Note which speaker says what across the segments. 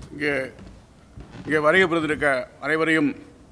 Speaker 1: இங்கே இங்கே வருகை புரிந்திருக்க அனைவரையும்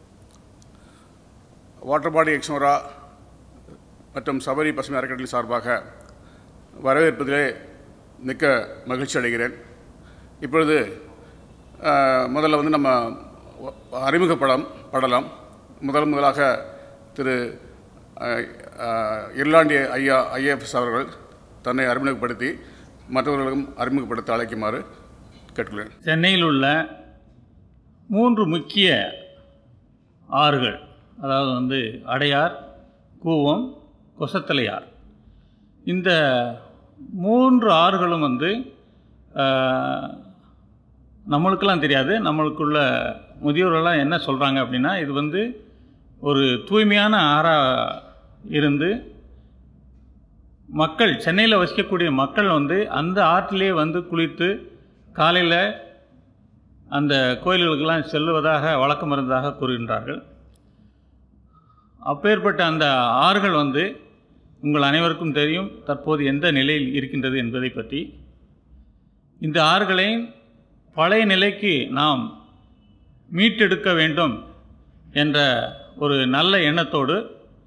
Speaker 1: வாட்டர் பாடி எக்ஸ்னோரா மற்றும் சபரி பசுமை அறக்கட்டளை சார்பாக வரவேற்பதிலே மிக்க மகிழ்ச்சி அடைகிறேன் இப்பொழுது அஹ், முதல்ல வந்து நம்ம ஒ- அறிமுகப்படம் படலாம் முதல் முதலாக திரு அஹ், அஹ், இர்லாண்டிய ஐயா ஐஏஎஃப்எஸ் அவர்கள் தன்னை அறிமுகப்படுத்தி மற்றவர்களுக்கும் அறிமுகப்படுத்த அழைக்குமாறு கேட்டுக்கொள்கிறேன்
Speaker 2: சென்னையில் உள்ள மூன்று முக்கிய ஆறுகள் அதாவது வந்து அடையார் கூவம் கொசத்தலையார் இந்த மூன்று ஆறுகளும் வந்து ஆஹ், நம்மளுக்கெல்லாம் தெரியாது நம்மளுக்குள்ள முதியோர்கள்லாம் என்ன சொல்கிறாங்க அப்படின்னா இது வந்து ஒரு தூய்மையான ஆறாக இருந்து மக்கள் சென்னையில் வசிக்கக்கூடிய மக்கள் வந்து அந்த ஆற்றிலே வந்து குளித்து காலையில் அந்த கோயில்களுக்கெல்லாம் செல்லுவதாக வழக்கம் இருந்ததாக கூறுகின்றார்கள் அப்பேற்பட்ட அந்த ஆறுகள் வந்து உங்கள் அனைவருக்கும் தெரியும் தற்போது எந்த நிலையில் இருக்கின்றது என்பதை பற்றி இந்த ஆறுகளை பழைய நிலைக்கு நாம் மீட்டெடுக்க வேண்டும் என்ற ஒரு நல்ல எண்ணத்தோடு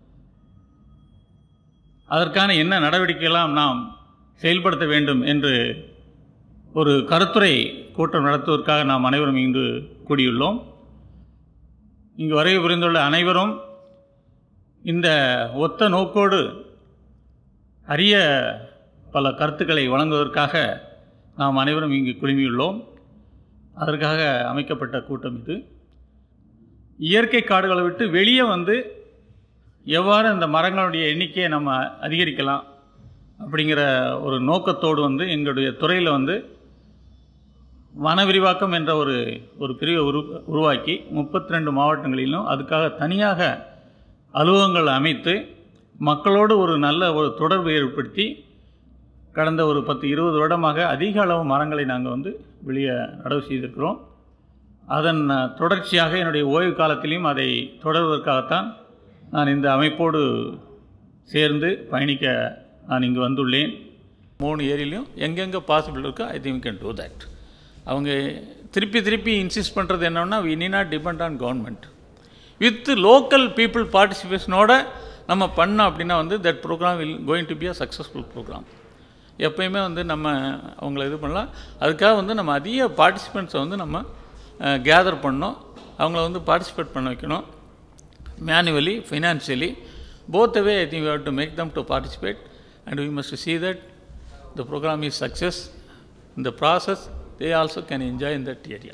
Speaker 2: அதற்கான என்ன நடவடிக்கையெல்லாம் நாம் செயல்படுத்த வேண்டும் என்று ஒரு கருத்துரை கூட்டம் நடத்துவதற்காக நாம் அனைவரும் இங்கு கூடியுள்ளோம் இங்கு வருகை புரிந்துள்ள அனைவரும் இந்த ஒத்த நோக்கோடு அரிய பல கருத்துக்களை வழங்குவதற்காக நாம் அனைவரும் இங்கு குழுமியுள்ளோம் அதற்காக அமைக்கப்பட்ட கூட்டம் இது இயற்கை காடுகளை விட்டு வெளியே வந்து எவ்வாறு இந்த மரங்களுடைய எண்ணிக்கையை நம்ம அதிகரிக்கலாம் அப்படிங்கிற ஒரு நோக்கத்தோடு வந்து எங்களுடைய துறையில் வந்து வன விரிவாக்கம் என்ற ஒரு ஒரு பிரிவை உரு உருவாக்கி முப்பத்தி ரெண்டு மாவட்டங்களிலும் அதுக்காக தனியாக அலுவலகங்கள் அமைத்து மக்களோடு ஒரு நல்ல ஒரு தொடர்பு ஏற்படுத்தி கடந்த ஒரு பத்து இருபது வருடமாக அதிக அளவு மரங்களை நாங்கள் வந்து வெளியே நடவு செய்திருக்கிறோம் அதன் அஹ், தொடர்ச்சியாக என்னுடைய ஓய்வு காலத்திலையும் அதை தொடர்வதற்காகத்தான் நான் இந்த அமைப்போடு சேர்ந்து பயணிக்க நான் இங்கு வந்துள்ளேன் மூணு ஏரியிலையும் எங்கெங்கே பாசிபிள் இருக்கோ I think can do that அவங்க திருப்பி திருப்பி இன்சிஸ்ட் பண்ணுறது என்னன்னா we need not depend on government with local people பார்ட்டிசிபேஷனோட நம்ம பண்ணோம் அப்படின்னா வந்து that programme will going to be a successful programme எப்பயுமே வந்து நம்ம அவங்கள இது பண்ணலாம் அதுக்காக வந்து நம்ம அதிக பார்ட்டிசிபெண்ட்ஸை வந்து நம்ம கேதர் பண்ணோம் அவங்கள வந்து பார்ட்டிசிபேட் பண்ண வைக்கணும் manually, financially, both the way I think we have to make them to participate and we must see that the program is success. In the process, they also can enjoy in that area.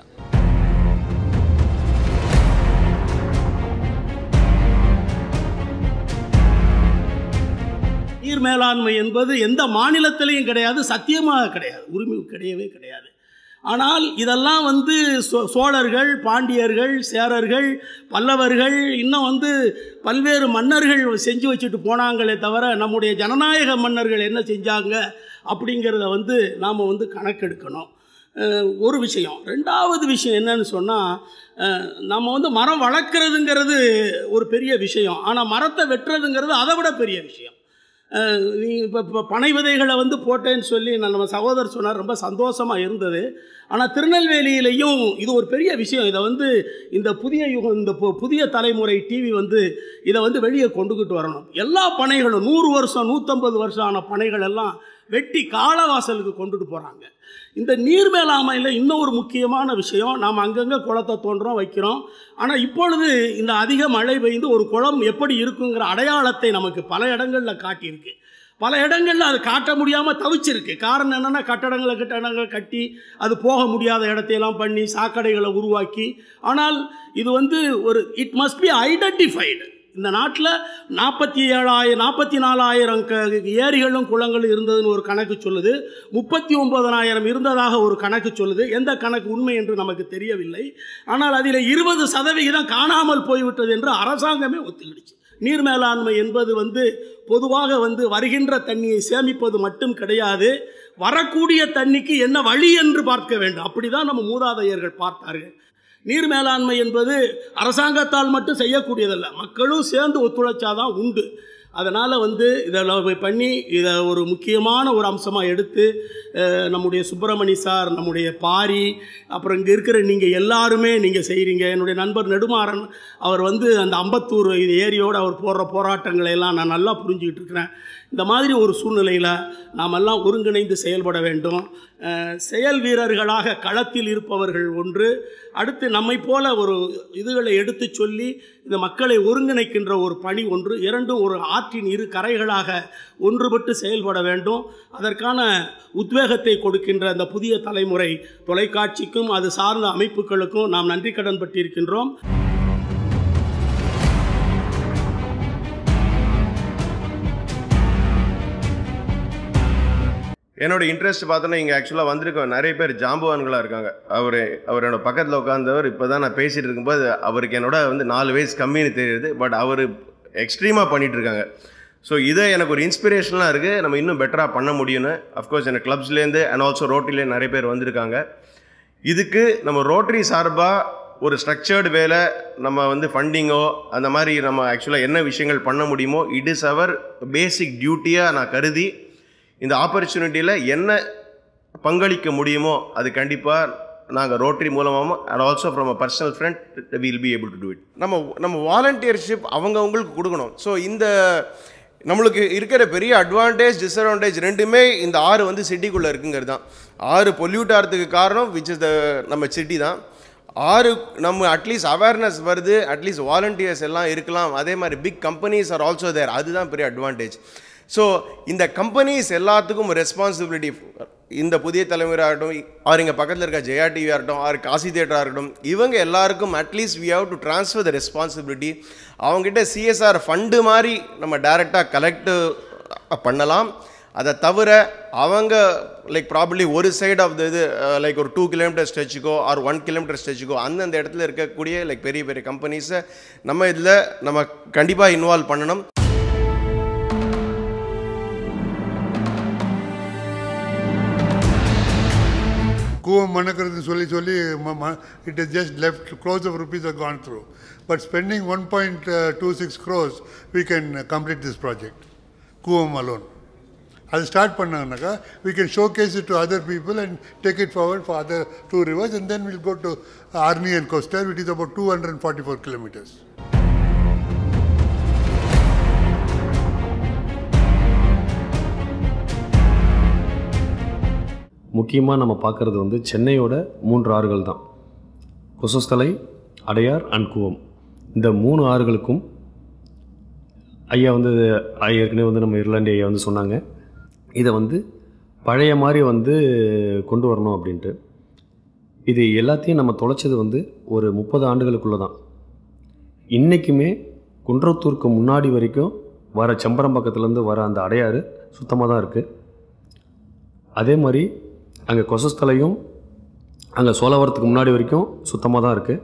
Speaker 3: நீர் மேலாண்மை என்பது எந்த மாநிலத்திலையும் கிடையாது சத்தியமாக கிடையாது உரிமை கிடையவே கிடையாது ஆனால் இதெல்லாம் வந்து சோ சோழர்கள் பாண்டியர்கள் சேரர்கள் பல்லவர்கள் இன்னும் வந்து பல்வேறு மன்னர்கள் செஞ்சு வச்சுட்டு போனாங்களே தவிர நம்முடைய ஜனநாயக மன்னர்கள் என்ன செஞ்சாங்க அப்படிங்கிறத வந்து நாம் வந்து கணக்கெடுக்கணும் அஹ் ஒரு விஷயம் ரெண்டாவது விஷயம் என்னன்னு சொன்னால் நம்ம வந்து மரம் வளர்க்குறதுங்கிறது ஒரு பெரிய விஷயம் ஆனால் மரத்தை வெட்டுறதுங்கிறது அதை விட பெரிய விஷயம் அஹ் நீ இப்போ இப்போ பனை விதைகளை வந்து போட்டேன்னு சொல்லி நான் நம்ம சகோதரர் சொன்னார் ரொம்ப சந்தோஷமாக இருந்தது ஆனால் திருநெல்வேலியிலையும் இது ஒரு பெரிய விஷயம் இதை வந்து இந்த புதிய யுகம் இந்த பு- புதிய தலைமுறை டிவி வந்து இதை வந்து வெளியே கொண்டுக்கிட்டு வரணும் எல்லா பனைகளும் நூறு வருஷம் நூற்றம்பது வருஷம் ஆன பனைகள் எல்லாம் வெட்டி காலவாசலுக்கு கொண்டுட்டு போகிறாங்க இந்த நீர் மேலாண்மையில் இன்னும் ஒரு முக்கியமான விஷயம் நாம் அங்கங்கே குளத்தை தோன்றோம் வைக்கிறோம் ஆனால் இப்பொழுது இந்த அதிக மழை பெய்து ஒரு குளம் எப்படி இருக்குங்கிற அடையாளத்தை நமக்கு பல இடங்களில் காட்டியிருக்கு பல இடங்களில் அது காட்ட முடியாமல் தவிச்சிருக்கு காரணம் என்னென்னா கட்டடங்களை கட்டடங்களை கட்டி அது போக முடியாத இடத்தையெல்லாம் பண்ணி சாக்கடைகளை உருவாக்கி ஆனால் இது வந்து ஒரு இட் மஸ்ட் பி ஐடென்டிஃபைடு இந்த நாட்டில் நாற்பத்தி ஏழாயிரம் நாற்பத்தி நாலாயிரம் க ஏரிகளும் குளங்களும் இருந்ததுன்னு ஒரு கணக்கு சொல்லுது முப்பத்தி ஒன்பதனாயிரம் இருந்ததாக ஒரு கணக்கு சொல்லுது எந்த கணக்கு உண்மை என்று நமக்கு தெரியவில்லை ஆனால் அதில் இருபது சதவிகிதம் காணாமல் போய்விட்டது என்று அரசாங்கமே ஒத்துக்கிடுச்சு நீர் மேலாண்மை என்பது வந்து பொதுவாக வந்து வருகின்ற தண்ணியை சேமிப்பது மட்டும் கிடையாது வரக்கூடிய தண்ணிக்கு என்ன வழி என்று பார்க்க வேண்டும் அப்படி தான் நம்ம மூதாதையர்கள் பார்த்தார்கள் நீர் மேலாண்மை என்பது அரசாங்கத்தால் மட்டும் செய்யக்கூடியதல்ல மக்களும் சேர்ந்து ஒத்துழைச்சாதான் உண்டு அதனால் வந்து இதில் பண்ணி இதை ஒரு முக்கியமான ஒரு அம்சமாக எடுத்து அஹ், நம்முடைய சுப்பிரமணி சார் நம்முடைய பாரி அப்புறம் இங்கே இருக்கிற நீங்கள் எல்லாருமே நீங்கள் செய்கிறீங்க என்னுடைய நண்பர் நெடுமாறன் அவர் வந்து அந்த அம்பத்தூர் இது ஏரியோடு அவர் போடுற போராட்டங்களை எல்லாம் நான் நல்லா புரிஞ்சுக்கிட்டு இருக்கிறேன் இந்த மாதிரி ஒரு சூழ்நிலையில் நாம் எல்லாம் ஒருங்கிணைந்து செயல்பட வேண்டும் அஹ், செயல் வீரர்களாக களத்தில் இருப்பவர்கள் ஒன்று அடுத்து நம்மை போல ஒரு இதுகளை எடுத்து சொல்லி இந்த மக்களை ஒருங்கிணைக்கின்ற ஒரு பணி ஒன்று இரண்டும் ஒரு ஆற்றின் இரு கரைகளாக ஒன்றுபட்டு செயல்பட வேண்டும் அதற்கான உத்வேகத்தை கொடுக்கின்ற அந்த புதிய தலைமுறை தொலைக்காட்சிக்கும் அது சார்ந்த அமைப்புகளுக்கும் நாம் நன்றி கடன் பட்டிருக்கின்றோம்
Speaker 4: என்னோட இன்ட்ரெஸ்ட் பார்த்தோன்னா இங்கே ஆக்சுவலாக வந்திருக்க நிறைய பேர் ஜாம்பவான்களாக இருக்காங்க அவர் அவர் என்னோட பக்கத்தில் உட்காந்தவர் இப்போ தான் நான் பேசிகிட்டு இருக்கும்போது அவருக்கு என்னோட வந்து நாலு வயசு கம்மின்னு தெரியுது பட் அவர் எக்ஸ்ட்ரீமாக பண்ணிகிட்டு இருக்காங்க ஸோ இதை எனக்கு ஒரு இன்ஸ்பிரேஷனாக இருக்குது நம்ம இன்னும் பெட்டராக பண்ண முடியும்னு அஃப்கோர்ஸ் எனக்கு கிளப்ஸ்லேருந்து அண்ட் ஆல்சோ ரோட்டரிலேருந்து நிறைய பேர் வந்திருக்காங்க இதுக்கு நம்ம ரோட்டரி சார்பாக ஒரு ஸ்ட்ரக்சர்டு வேலை நம்ம வந்து ஃபண்டிங்கோ அந்த மாதிரி நம்ம ஆக்சுவலாக என்ன விஷயங்கள் பண்ண முடியுமோ இட் இஸ் அவர் பேசிக் டியூட்டியாக நான் கருதி இந்த ஆப்பர்ச்சுனிட்டியில் என்ன பங்களிக்க முடியுமோ அது கண்டிப்பாக நாங்கள் ரோட்டரி மூலமாகவும் and also from a personal friend will be able to do it நம்ம நம்ம வாலண்டியர்ஷிப் அவங்கவுங்களுக்கு கொடுக்கணும் ஸோ இந்த நம்மளுக்கு இருக்கிற பெரிய அட்வான்டேஜ் டிஸ்அட்வான்டேஜ் ரெண்டுமே இந்த ஆறு வந்து சிட்டிக்குள்ளே இருக்குங்கிறது தான் ஆறு பொல்யூட் ஆகிறதுக்கு காரணம் விச் இஸ் த நம்ம சிட்டி தான் ஆறு நம்ம அட்லீஸ்ட் அவேர்னஸ் வருது அட்லீஸ்ட் வாலண்டியர்ஸ் எல்லாம் இருக்கலாம் அதே மாதிரி big companies are also there அதுதான் பெரிய அட்வான்டேஜ் ஸோ இந்த கம்பெனிஸ் எல்லாத்துக்கும் ரெஸ்பான்சிபிலிட்டி இந்த புதிய தலைமுறையாகட்டும் ஆர் இங்கே பக்கத்தில் இருக்க ஜெயா டிவி ஆகட்டும் ஆர் காசி தேட்டராக இருக்கட்டும் இவங்க எல்லாருக்கும் at least we have to transfer the responsibility அவங்ககிட்ட சிஎஸ்ஆர் ஃபண்டு மாதிரி நம்ம டைரெக்டாக கலெக்ட் பண்ணலாம் அதை தவிர அவங்க லைக் ப்ராபப்ளி ஒரு சைடு ஆஃப் த இது லைக் ஒரு டூ கிலோமீட்டர் ஸ்ட்ரெச்சுக்கோ ஆர் ஒன் கிலோமீட்டர் ஸ்ட்ரெச்சுக்கோ அந்தந்த இடத்துல இருக்கக்கூடிய லைக் பெரிய பெரிய கம்பெனிஸை நம்ம இதில் நம்ம கண்டிப்பாக இன்வால்வ் பண்ணணும்
Speaker 5: கூவம் மணக்கிறதுன்னு சொல்லி சொல்லி it is just left crores of rupees are gone through but spending one point two six crores we can complete this project Cooum alone அது ஸ்டார்ட் பண்ணாங்கனாக்கா we can showcase it to other people and take it forward for other two rivers and then will go to Arni and கோஸ்டர் which is about two hundred forty four kilometres
Speaker 6: முக்கியமாக நம்ம பார்க்குறது வந்து சென்னையோட மூன்று ஆறுகள் தான் கொசஸ்தலை அடையார் அண்ட் கூவம் இந்த மூணு ஆறுகளுக்கும் ஐயா வந்து ஐயா ஏற்கனவே வந்து நம்ம இருளாண்டி ஐயா வந்து சொன்னாங்க இதை வந்து பழைய மாதிரி வந்து கொண்டு வரணும் அப்படின்ட்டு இது எல்லாத்தையும் நம்ம தொலைச்சது வந்து ஒரு முப்பது ஆண்டுகளுக்குள்ளே தான் இன்றைக்குமே குன்றத்தூருக்கு முன்னாடி வரைக்கும் வர செம்பரம்பாக்கத்துலேருந்து வர அந்த அடையாறு சுத்தமாக தான் இருக்குது அதே மாதிரி அங்கே கொசஸ்தலையும் அங்கே சோழவரத்துக்கு முன்னாடி வரைக்கும் சுத்தமாக தான் இருக்குது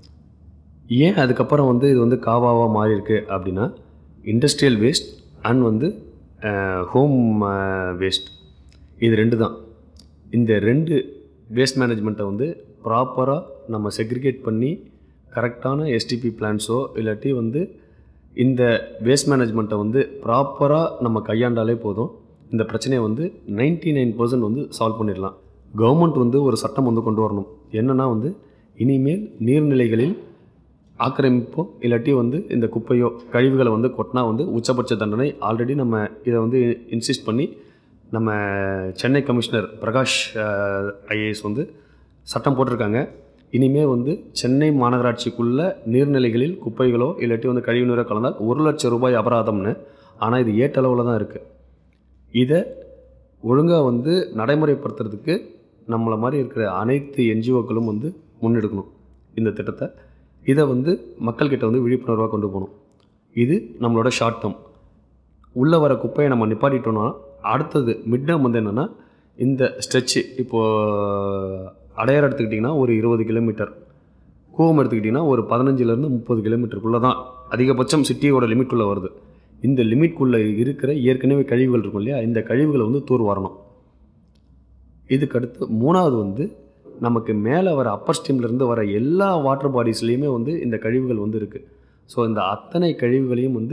Speaker 6: ஏன் அதுக்கப்புறம் வந்து இது வந்து காவாவாக மாறி இருக்கு அப்படின்னா இண்டஸ்ட்ரியல் வேஸ்ட் அண்ட் வந்து ஹோம் வேஸ்ட் இது ரெண்டு தான் இந்த ரெண்டு வேஸ்ட் மேனேஜ்மெண்ட்டை வந்து ப்ராப்பராக நம்ம செக்ரிகேட் பண்ணி கரெக்டான எஸ்டிபி பிளான்ஸோ இல்லாட்டி வந்து இந்த வேஸ்ட் மேனேஜ்மெண்ட்டை வந்து ப்ராப்பராக நம்ம கையாண்டாலே போதும் இந்த பிரச்சனையை வந்து 99% நைன் பர்சன்ட் வந்து சால்வ் பண்ணிடலாம் கவர்மெண்ட் வந்து ஒரு சட்டம் வந்து கொண்டு வரணும் என்னென்னா வந்து இனிமேல் நீர்நிலைகளில் ஆக்கிரமிப்போ இல்லாட்டி வந்து இந்த குப்பையோ கழிவுகளை வந்து கொட்டினா வந்து உச்சபட்ச தண்டனை ஆல்ரெடி நம்ம இதை வந்து இன்சிஸ்ட் பண்ணி நம்ம சென்னை கமிஷனர் பிரகாஷ் ஐஏஎஸ் வந்து சட்டம் போட்டிருக்காங்க இனிமேல் வந்து சென்னை மாநகராட்சிக்குள்ள நீர்நிலைகளில் குப்பைகளோ இல்லாட்டி வந்து கழிவு நீரோ கலந்தால் ஒரு லட்சம் ரூபாய் அபராதம்னு ஆனால் இது ஏட்டளவில் தான் இருக்குது இதை ஒழுங்காக வந்து நடைமுறைப்படுத்துறதுக்கு நம்மளை மாதிரி இருக்கிற அனைத்து என்ஜிஓக்களும் வந்து முன்னெடுக்கணும் இந்த திட்டத்தை இதை வந்து மக்கள்கிட்ட வந்து விழிப்புணர்வாக கொண்டு போகணும் இது நம்மளோட ஷார்ட் டேர்ம் உள்ளே வர குப்பையை நம்ம நிப்பாட்டிட்டோம்னா அடுத்தது மிட் டேர்ம் வந்து என்னென்னா இந்த ஸ்ட்ரெச்சு இப்போது அடையார் எடுத்துக்கிட்டிங்கன்னா ஒரு இருபது கிலோமீட்டர் கூவம் எடுத்துக்கிட்டிங்கன்னா ஒரு பதினஞ்சுலேருந்து முப்பது கிலோமீட்டருக்குள்ளே தான் அதிகபட்சம் சிட்டியோட லிமிட்குள்ளே வருது இந்த லிமிட்குள்ளே இருக்கிற ஏற்கனவே கழிவுகள் இருக்கும் இல்லையா இந்த கழிவுகளை வந்து தூர் வரணும் இதுக்கடுத்து மூணாவது வந்து நமக்கு மேலே வர அப்பர் ஸ்ட்ரீம்லேருந்து வர எல்லா வாட்டர் பாடிஸ்லேயுமே வந்து இந்த கழிவுகள் வந்து இருக்குது ஸோ இந்த அத்தனை கழிவுகளையும் வந்து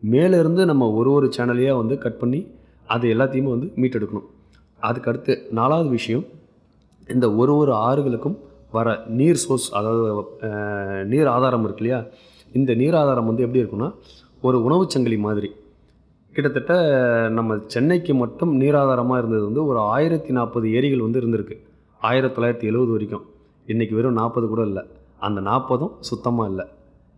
Speaker 6: மேலேருந்து நம்ம ஒரு ஒரு சேனலையாக வந்து கட் பண்ணி அது எல்லாத்தையுமே வந்து மீட்டெடுக்கணும் அதுக்கு அடுத்து நாலாவது விஷயம் இந்த ஒரு ஒரு ஆறுகளுக்கும் வர நீர் சோர்ஸ் அதாவது அஹ், நீர் ஆதாரம் இருக்கு இல்லையா இந்த நீர் ஆதாரம் வந்து எப்படி இருக்குன்னா ஒரு உணவுச் சங்கிலி மாதிரி கிட்டத்தட்ட நம்ம சென்னைக்கு மட்டும் நீராதாரமாக இருந்தது வந்து ஒரு ஆயிரத்தி நாற்பது ஏரிகள் வந்து இருந்திருக்கு ஆயிரத்தி தொள்ளாயிரத்தி எழுபது வரைக்கும் இன்றைக்கி வெறும் நாற்பது கூட இல்லை அந்த நாற்பதும் சுத்தமாக இல்லை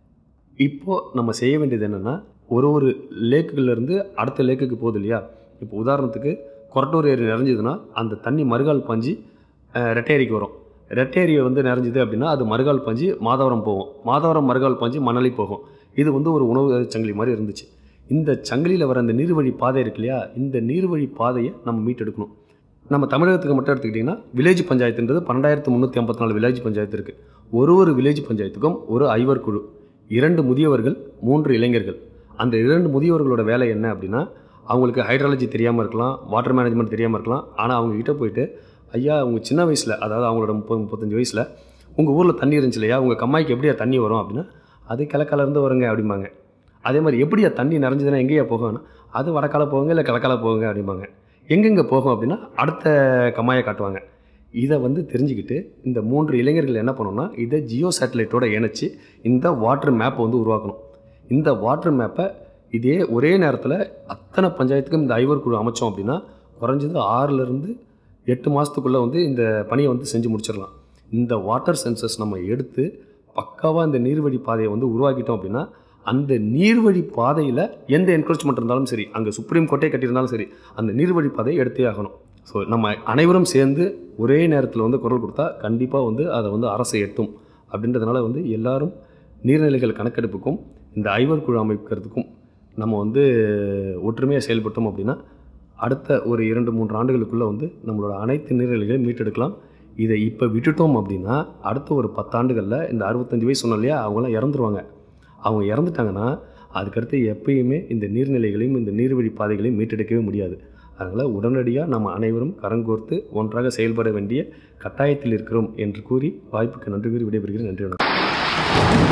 Speaker 6: இப்போது நம்ம செய்ய வேண்டியது என்னென்னா ஒரு ஒரு லேக்குகள்லேருந்து அடுத்த லேக்குக்கு போகுது இல்லையா இப்போ உதாரணத்துக்கு கொரட்டூர் ஏரி நிறைஞ்சதுன்னா அந்த தண்ணி மறுகால் பாஞ்சு அஹ், ரெட்டேரிக்கு வரும் ரெட்டேரியை வந்து நிறைஞ்சுது அப்படின்னா அது மறுகால் பாஞ்சு மாதவரம் போகும் மாதவரம் மறுகால் பாஞ்சு மணலி போகும் இது வந்து ஒரு உணவு சங்கிலி மாதிரி இருந்துச்சு இந்த சங்கிலியில் வர அந்த நீர்வழி பாதை இருக்கு இல்லையா இந்த நீர்வழி பாதையை நம்ம மீட்டெடுக்கணும் நம்ம தமிழகத்துக்கு மட்டும் எடுத்துக்கிட்டிங்கன்னா வில்லேஜ் பஞ்சாயத்துன்றது பன்னெண்டாயிரத்து முந்நூற்றி ஐம்பத்தி நாலு வில்லேஜ் பஞ்சாயத்து இருக்குது ஒரு ஒரு வில்லேஜ் பஞ்சாயத்துக்கும் ஒரு ஐவர் குழு இரண்டு முதியவர்கள் மூன்று இளைஞர்கள் அந்த இரண்டு முதியவர்களோட வேலை என்ன அப்படின்னா அவங்களுக்கு ஹைட்ராலஜி தெரியாமல் இருக்கலாம் வாட்டர் மேனேஜ்மெண்ட் தெரியாமல் இருக்கலாம் ஆனால் அவங்க கிட்ட போயிட்டு ஐயா அவங்க சின்ன வயசில் அதாவது அவங்களோட முப்பது முப்பத்தஞ்சு வயசில் உங்கள் ஊரில் தண்ணி இருந்துச்சு இல்லையா உங்கள் கம்மாய்க்கு எப்படியா தண்ணி வரும் அப்படின்னா அது கிழக்கால இருந்து வருங்க அப்படிம்பாங்க அதே மாதிரி எப்படியா தண்ணி நிறைஞ்சதுன்னா எங்கேயா போகும்னா அது வடக்கால போகுங்க இல்லை கிழக்கால போகுங்க அப்படிம்பாங்க எங்கெங்கே போகும் அப்படின்னா அடுத்த கம்மாயை காட்டுவாங்க இதை வந்து தெரிஞ்சுக்கிட்டு இந்த மூன்று இளைஞர்கள் என்ன பண்ணணும்னா இதை ஜியோ சேட்டலைட்டோட இணைச்சி இந்த வாட்டர் மேப்பை வந்து உருவாக்கணும் இந்த வாட்டர் மேப்பை இதே ஒரே நேரத்தில் அத்தனை பஞ்சாயத்துக்கும் இந்த ஐவர் குழு அமைச்சோம் அப்படின்னா குறைஞ்சது ஆறுலேருந்து எட்டு மாதத்துக்குள்ளே வந்து இந்த பணியை வந்து செஞ்சு முடிச்சிடலாம் இந்த வாட்டர் சென்சஸ் நம்ம எடுத்து பக்காவாக இந்த நீர்வழி பாதையை வந்து உருவாக்கிட்டோம் அப்படின்னா அந்த நீர்வழி பாதையில் எந்த என்க்ரோச்மெண்ட் இருந்தாலும் சரி அங்கே சுப்ரீம் கோர்ட்டே கட்டியிருந்தாலும் சரி அந்த நீர்வழி பாதையை எடுத்தே ஆகணும் ஸோ நம்ம அனைவரும் சேர்ந்து ஒரே நேரத்தில் வந்து குரல் கொடுத்தா கண்டிப்பாக வந்து அதை வந்து அரசு எட்டும் அப்படின்றதுனால வந்து எல்லாரும் நீர்நிலைகள் கணக்கெடுப்புக்கும் இந்த ஐவர் குழு அமைக்கிறதுக்கும் நம்ம வந்து ஒற்றுமையாக செயல்பட்டோம் அப்படின்னா அடுத்த ஒரு இரண்டு மூன்று ஆண்டுகளுக்குள்ளே வந்து நம்மளோட அனைத்து நீர்நிலைகளையும் மீட்டெடுக்கலாம் இதை இப்போ விட்டுட்டோம் அப்படின்னா அடுத்த ஒரு பத்தாண்டுகளில் இந்த அறுபத்தஞ்சு வயசு சொன்னோம் இல்லையா அவங்களாம் இறந்துருவாங்க அவங்க இறந்துட்டாங்கன்னா அதுக்கடுத்து எப்பயுமே இந்த நீர்நிலைகளையும் இந்த நீர்வழி பாதைகளையும் மீட்டெடுக்கவே முடியாது அதனால் உடனடியாக நம்ம அனைவரும் கரங்கோர்த்து ஒன்றாக செயல்பட வேண்டிய கட்டாயத்தில் இருக்கிறோம் என்று கூறி வாய்ப்புக்கு நன்றி கூறி விடைபெறுகிறேன் நன்றி வணக்கம்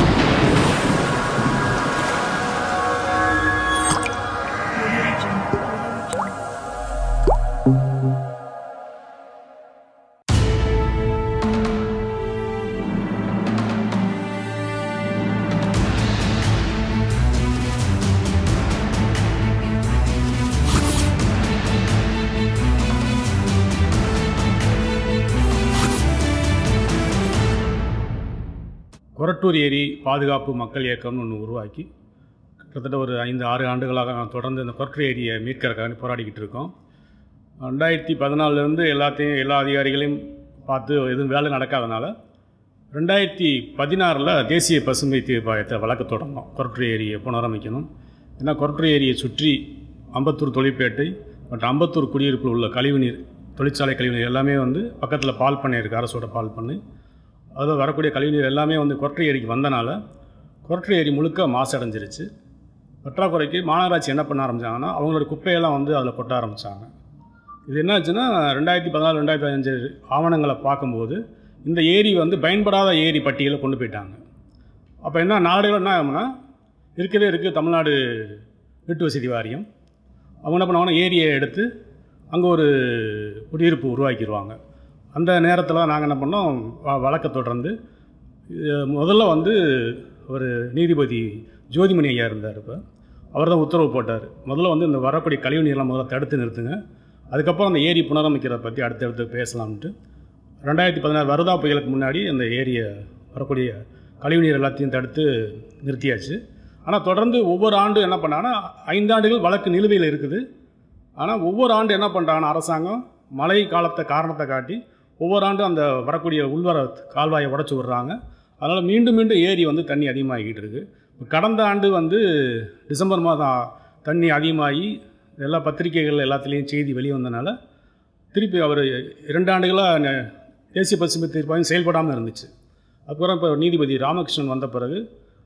Speaker 1: கொரட்டூர் ஏரி பாதுகாப்பு மக்கள் இயக்கம்னு ஒன்று உருவாக்கி கிட்டத்தட்ட ஒரு ஐந்து ஆறு ஆண்டுகளாக நான் தொடர்ந்து இந்த கொரட்டூர் ஏரியை மீட்கறதுக்காக போராடிக்கிட்டு இருக்கோம் ரெண்டாயிரத்தி பதினாலிருந்து எல்லாத்தையும் எல்லா அதிகாரிகளையும் பார்த்து எதுவும் வேலை நடக்காதனால ரெண்டாயிரத்தி பதினாறில் தேசிய பசுமை தீர்ப்பாயத்தை வழக்கு தொடர்ந்தோம் கொரட்டூர் ஏரியை புனரமைக்கணும் ஏன்னா கொரட்டூர் ஏரியை சுற்றி அம்பத்தூர் தொழிற்பேட்டை மற்றும் அம்பத்தூர் குடியிருப்பில் உள்ள கழிவுநீர் தொழிற்சாலை கழிவுநீர் எல்லாமே வந்து பக்கத்தில் பால் பண்ணை இருக்குது அரசோட பால் பண்ணை அதில் வரக்கூடிய கழிவுநீர் எல்லாமே வந்து கொரட்டை ஏரிக்கு வந்தனால கொரட்டை ஏரி முழுக்க மாசடைஞ்சிருச்சு பற்றாக்குறைக்கு மாநகராட்சி என்ன பண்ண ஆரம்பிச்சாங்கன்னா அவங்களோட குப்பையெல்லாம் வந்து அதில் கொட்ட ஆரம்பித்தாங்க இது என்னாச்சுன்னா ரெண்டாயிரத்தி பதினாலு ரெண்டாயிரத்தி பதினஞ்சு ஆவணங்களை பார்க்கும்போது இந்த ஏரி வந்து பயன்படாத ஏரி பட்டியலில் கொண்டு போயிட்டாங்க அப்போ என்ன நாடுகள் என்ன ஆகும்னா இருக்கவே இருக்குது தமிழ்நாடு வீட்டு வசதி வாரியம் அவங்க என்ன பண்ணுவாங்கன்னா ஏரியை எடுத்து அங்கே ஒரு குடியிருப்பு உருவாக்கிடுவாங்க அந்த நேரத்தில் நாங்கள் என்ன பண்ணோம் வ- வழக்கை தொடர்ந்து இது முதல்ல வந்து ஒரு நீதிபதி ஜோதிமணி ஐயா இருந்தார் இப்போ அவர் தான் உத்தரவு போட்டார் முதல்ல வந்து இந்த வரக்கூடிய கழிவு நீர்லாம் முதல்ல தடுத்து நிறுத்துங்க அதுக்கப்புறம் அந்த ஏரி புனரமைக்கிறத பற்றி அடுத்தடுத்து பேசலாம்ட்டு ரெண்டாயிரத்தி பதினாறு வருதா புயலுக்கு முன்னாடி அந்த ஏரியை வரக்கூடிய கழிவுநீர் எல்லாத்தையும் தடுத்து நிறுத்தியாச்சு ஆனால் தொடர்ந்து ஒவ்வொரு ஆண்டும் என்ன பண்ணாங்கன்னா ஐந்தாண்டுகள் வழக்கு நிலுவையில் இருக்குது ஆனால் ஒவ்வொரு ஆண்டு என்ன பண்ணுறாங்கன்னா அரசாங்கம் மழை காலத்தை காரணத்தை காட்டி ஒவ்வொரு ஆண்டும் அந்த வரக்கூடிய உள்வர கால்வாயை உடச்சி விடுறாங்க அதனால் மீண்டும் மீண்டும் ஏரி வந்து தண்ணி அதிகமாகிக்கிட்டு இருக்கு இப்ப கடந்த ஆண்டு வந்து டிசம்பர் மாதம் தண்ணி அதிகமாகி எல்லா பத்திரிகைகள் எல்லாத்துலேயும் செய்தி வெளியே வந்தனால திருப்பி அவர் இரண்டு ஆண்டுகளாக தேசிய பசுமை தீர்ப்பாயம் செயல்படாமல் இருந்துச்சு அப்புறம் இப்போ நீதிபதி ராமகிருஷ்ணன் வந்த பிறகு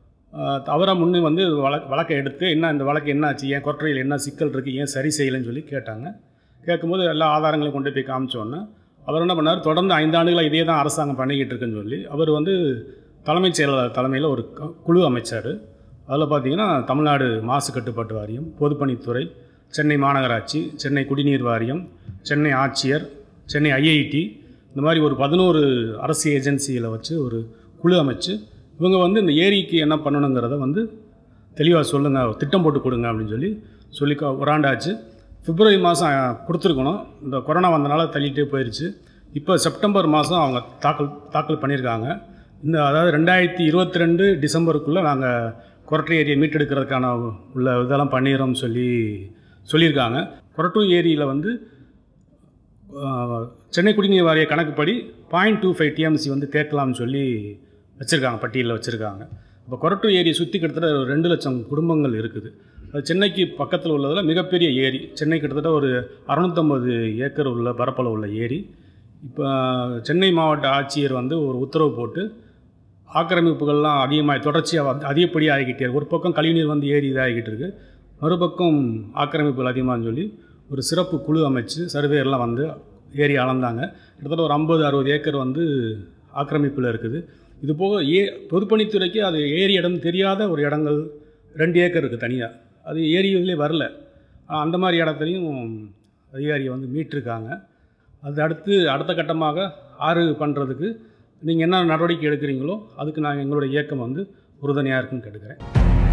Speaker 1: அவரை முன்னே வந்து வழக் வழக்கை எடுத்து என்ன இந்த வழக்கு என்ன ஆச்சு ஏன் கொற்றையில் என்ன சிக்கல் இருக்குது ஏன் சரி செய்யலைன்னு சொல்லி கேட்டாங்க கேட்கும்போது எல்லா ஆதாரங்களையும் கொண்டு போய் காமிச்சோன்னே அவர் என்ன பண்ணார் தொடர்ந்து ஐந்து ஆண்டுகளாக இதே தான் அரசாங்கம் பண்ணிக்கிட்டு இருக்குன்னு சொல்லி அவர் வந்து தலைமைச் செயலாளர் தலைமையில் ஒரு க- குழு அமைச்சார் அதில் பார்த்தீங்கன்னா தமிழ்நாடு மாசு கட்டுப்பாட்டு வாரியம் பொதுப்பணித்துறை சென்னை மாநகராட்சி சென்னை குடிநீர் வாரியம் சென்னை ஆட்சியர் சென்னை ஐஐடி இந்த மாதிரி ஒரு பதினோரு அரசு ஏஜென்சிகளை வச்சு ஒரு குழு அமைச்சு இவங்க வந்து இந்த ஏரிக்கு என்ன பண்ணணுங்கிறத வந்து தெளிவாக சொல்லுங்கள் திட்டம் போட்டு கொடுங்க அப்படின்னு சொல்லி சொல்லி க- ஒரு ஆண்டாச்சு பிப்ரவரி மாதம் கொடுத்துருக்கணும் இந்த கொரோனா வந்தனால தள்ளிட்டே போயிடுச்சு இப்போ செப்டம்பர் மாதம் அவங்க தாக்கல் தாக்கல் பண்ணியிருக்காங்க இந்த அதாவது ரெண்டாயிரத்தி இருபத்தி ரெண்டு டிசம்பருக்குள்ளே நாங்கள் கொரட்டை ஏரியை மீட்டெடுக்கிறதுக்கான உள்ள இதெல்லாம் பண்ணிடுறோம்னு சொல்லி சொல்லியிருக்காங்க கொரட்டூர் ஏரியில் வந்து ஆஹ், சென்னை குடிநீர் வாரிய கணக்குப்படி பாயிண்ட் டூ ஃபைவ் டிஎம்சி வந்து தேக்கலாம்னு சொல்லி வச்சுருக்காங்க பட்டியலில் வச்சுருக்காங்க இப்போ கொரட்டூர் ஏரியை சுற்றி கிட்டத்தட்ட ஒரு ரெண்டு லட்சம் குடும்பங்கள் இருக்குது அது சென்னைக்கு பக்கத்தில் உள்ளதில் மிகப்பெரிய ஏரி சென்னை கிட்டத்தட்ட ஒரு அறுநூத்தம்பது ஏக்கர் உள்ள பரப்பளவு உள்ள ஏரி இப்போ சென்னை மாவட்ட ஆட்சியர் வந்து ஒரு உத்தரவு போட்டு ஆக்கிரமிப்புகள்லாம் அதிகமாக தொடர்ச்சியாக வந்து அதிகப்படியாக ஆகிக்கிட்டே இருக்கு ஒரு பக்கம் கழிவுநீர் வந்து ஏரி இதாகிக்கிட்டு இருக்கு மறுபக்கம் ஆக்கிரமிப்புகள் அதிகமாகனு சொல்லி ஒரு சிறப்பு குழு அமைச்சு சர்வேயர்லாம் வந்து ஏரி அளந்தாங்க கிட்டத்தட்ட ஒரு ஐம்பது அறுபது ஏக்கர் வந்து ஆக்கிரமிப்பில் இருக்குது இது போக ஏ பொதுப்பணித்துறைக்கு அது ஏரி இடம் தெரியாத ஒரு இடங்கள் ரெண்டு ஏக்கர் இருக்குது தனியாக அது ஏரியிலே வரல ஆனா, அந்த மாதிரி இடத்துலையும் அதிகாரியை வந்து மீட்டிருக்காங்க அது அடுத்து அடுத்த கட்டமாக ஆறு பண்ணுறதுக்கு நீங்கள் என்ன நடவடிக்கை எடுக்கிறீங்களோ அதுக்கு நாங்கள் எங்களோட இயக்கம் வந்து உறுதுணையாக இருக்குன்னு கேட்டுக்கிறேன்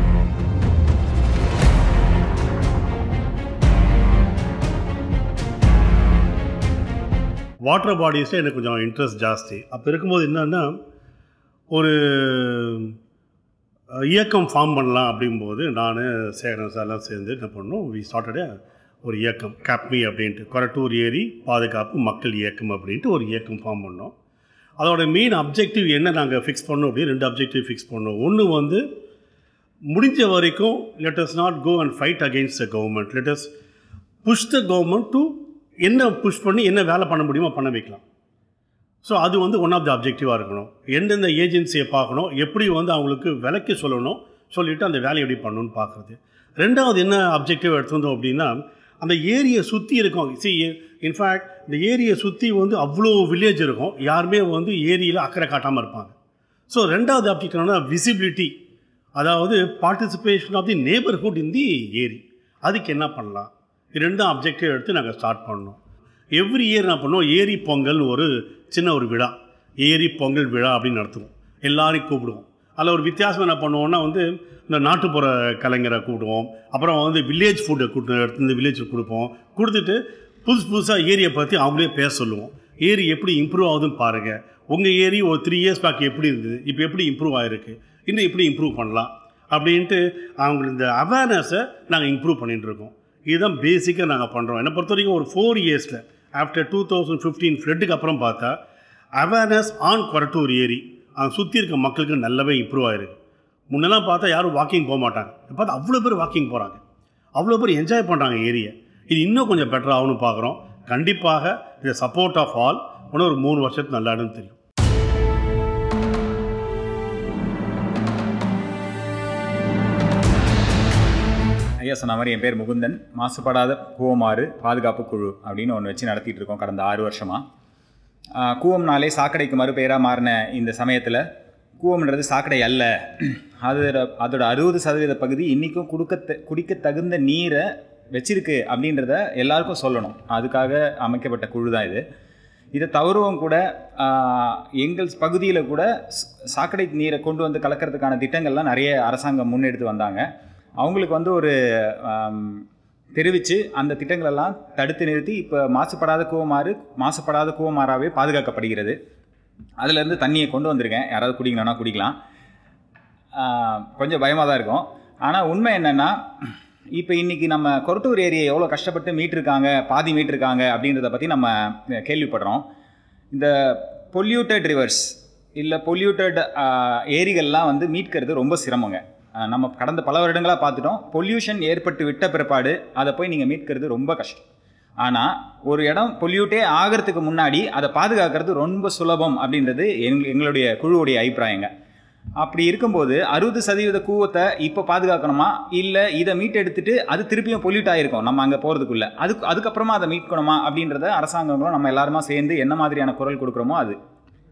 Speaker 7: வாட்டர் பாடிஸில் எனக்கு கொஞ்சம் இன்ட்ரெஸ்ட் ஜாஸ்தி அப்போ இருக்கும்போது என்னன்னா ஒரு அஹ், இயக்கம் ஃபார்ம் பண்ணலாம் அப்படிங்கும்போது நான் சேகரன் சார்லாம் சேர்ந்து என்ன பண்ணோம் வி ஸ்டார்டட் ஒரு இயக்கம் கேப்மி அப்படின்ட்டு கொரட்டூர் ஏரி பாதுகாப்பு மக்கள் இயக்கம் அப்படின்ட்டு ஒரு இயக்கம் ஃபார்ம் பண்ணோம் அதோட மெயின் அப்ஜெக்டிவ் என்ன நாங்கள் ஃபிக்ஸ் பண்ணோம் அப்படின்னு ரெண்டு அப்ஜெக்டிவ் ஃபிக்ஸ் பண்ணோம் ஒன்று வந்து முடிஞ்ச வரைக்கும் let us not go and fight against the government let us push the government to என்ன புஷ் பண்ணி என்ன வேலை பண்ண முடியுமோ பண்ண வைக்கலாம் ஸோ அது வந்து ஒன் ஆஃப் த அப்ஜெக்டிவாக இருக்கணும் எந்தெந்த ஏஜென்சியை பார்க்கணும் எப்படி வந்து அவங்களுக்கு விலைக்கு சொல்லணும் சொல்லிவிட்டு அந்த வேலையை எப்படி பண்ணணும்னு பார்க்குறது ரெண்டாவது என்ன அப்ஜெக்டிவ் எடுத்துருந்தோம் அப்படின்னா அந்த ஏரியை சுற்றி இருக்கும் சி இன்ஃபேக்ட் இந்த ஏரியை சுற்றி வந்து அவ்வளோ வில்லேஜ் இருக்கும் யாருமே வந்து ஏரியில் அக்கறை காட்டாமல் இருப்பாங்க ஸோ ரெண்டாவது அப்ஜெக்ட் என்னன்னா விசிபிலிட்டி அதாவது participation of the neighbourhood in the ஏரி அதுக்கு என்ன பண்ணலாம் இது ரெண்டும் அப்ஜெக்டிவ் எடுத்து நாங்கள் ஸ்டார்ட் பண்ணோம் எவ்ரி இயர் என்ன பண்ணுவோம் ஏரி பொங்கல்னு ஒரு சின்ன ஒரு விழா ஏரி பொங்கல் விழா அப்படின்னு நடத்துவோம் எல்லாரையும் கூப்பிடுவோம் அதில் ஒரு வித்தியாசம் என்ன பண்ணுவோம்னா வந்து இந்த நாட்டுப்புற கலைஞரை கூப்பிடுவோம் அப்புறம் வந்து வில்லேஜ் ஃபுட்டை கூட்டு எடுத்து இந்த வில்லேஜுக்கு கொடுப்போம் கொடுத்துட்டு புதுசு புதுசாக ஏரியை பற்றி அவங்களே பேச சொல்லுவோம் ஏரி எப்படி இம்ப்ரூவ் ஆகுதுன்னு பாருங்கள் உங்கள் ஏரி ஒரு த்ரீ இயர்ஸ் பேக் எப்படி இருந்தது இப்போ எப்படி இம்ப்ரூவ் ஆகிருக்கு இன்னும் எப்படி இம்ப்ரூவ் பண்ணலாம் அப்படின்ட்டு அவங்களுக்கு இந்த அவேர்னஸை நாங்கள் இம்ப்ரூவ் பண்ணிட்டு இருக்கோம் இதுதான் பேசிக்காக நாங்கள் பண்ணுறோம் என்னை பொறுத்த வரைக்கும் ஒரு ஃபோர் இயர்ஸில் ஆஃப்டர் டூ தௌசண்ட் ஃபிஃப்டீன் ஃப்ளட்டுக்கு அப்புறம் பார்த்தா அவேர்னஸ் ஆன் கொரட்டூர் ஏரி அதை சுற்றி இருக்க மக்களுக்கு நல்லாவே இம்ப்ரூவ் ஆயிருக்கு முன்னெல்லாம் பார்த்தா யாரும் வாக்கிங் போக மாட்டாங்க இப்போ பார்த்தா அவ்வளோ பேர் வாக்கிங் போகிறாங்க அவ்வளோ பேர் என்ஜாய் பண்ணுறாங்க ஏரியை இது இன்னும் கொஞ்சம் பெட்டர் ஆகும்னு பார்க்குறோம் கண்டிப்பாக இந்த சப்போர்ட் ஆஃப் ஆல் இன்னும் ஒரு மூணு வருஷத்துக்கு நல்லாடுன்னு தெரியும்
Speaker 8: ஐயா சொன்ன மாதிரி என் பேர் முகுந்தன் மாசுபடாத கூவமாறு பாதுகாப்பு குழு அப்படின்னு ஒன்று வச்சு நடத்திட்டு இருக்கோம் கடந்த ஆறு வருஷமாக கூவம்னாலே சாக்கடைக்கு மறுபெயராக மாறின இந்த சமயத்தில் கூவம்ன்றது சாக்கடை அல்ல அதோட அதோட அறுபது சதவீத பகுதி இன்றைக்கும் கொடுக்க குடிக்க தகுந்த நீரை வச்சிருக்கு அப்படின்றத எல்லாருக்கும் சொல்லணும் அதுக்காக அமைக்கப்பட்ட குழு தான் இது இதை தவறுவும் கூட ஆஹ், எங்கள் பகுதியில் கூட ஸ்- சாக்கடை நீரை கொண்டு வந்து கலக்கிறதுக்கான திட்டங்கள்லாம் நிறைய அரசாங்கம் முன்னெடுத்து வந்தாங்க அவங்களுக்கு வந்து ஒரு ஆம், தெரிவித்து அந்த திட்டங்களெல்லாம் தடுத்து நிறுத்தி இப்போ மாசுபடாத கூவமாறு மாசுபடாத கூவமாறாவே பாதுகாக்கப்படுகிறது அதுலேருந்து தண்ணியை கொண்டு வந்திருக்கேன் யாராவது குடிக்கணும்னா குடிக்கலாம் ஆஹ், கொஞ்சம் பயமாக தான் இருக்கும் ஆனால் உண்மை என்னென்னா இப்போ இன்றைக்கி நம்ம கொரட்டூர் ஏரியை எவ்வளோ கஷ்டப்பட்டு மீட்டிருக்காங்க பாதி மீட்டிருக்காங்க அப்படின்றத பற்றி நம்ம கேள்விப்படுறோம் இந்த பொல்யூட்டட் ரிவர்ஸ் இல்லை பொல்யூட்டட் ஏரிகள்லாம் வந்து மீட்கிறது ரொம்ப சிரமங்க ஆஹ், நம்ம கடந்த பல வருடங்களாக பார்த்துட்டோம் பொல்யூஷன் ஏற்பட்டு விட்ட பிற்பாடு அதை போய் நீங்கள் மீட்கிறது ரொம்ப கஷ்டம் ஆனால் ஒரு இடம் பொல்யூட்டே ஆகிறதுக்கு முன்னாடி அதை பாதுகாக்கிறது ரொம்ப சுலபம் அப்படின்றது எங் எங்களுடைய குழுவுடைய அபிப்பிராயங்க அப்படி இருக்கும்போது அறுபது சதவீத கூவத்தை இப்போ பாதுகாக்கணுமா இல்லை இதை மீட் எடுத்துட்டு அது திருப்பியும் பொல்யூட் ஆகிருக்கும் நம்ம அங்கே போகிறதுக்குள்ள அதுக்கு அதுக்கப்புறமா அதை மீட்கணுமா அப்படின்றத அரசாங்கங்களும் நம்ம எல்லாருமா சேர்ந்து என்ன மாதிரியான குரல் கொடுக்குறோமோ அது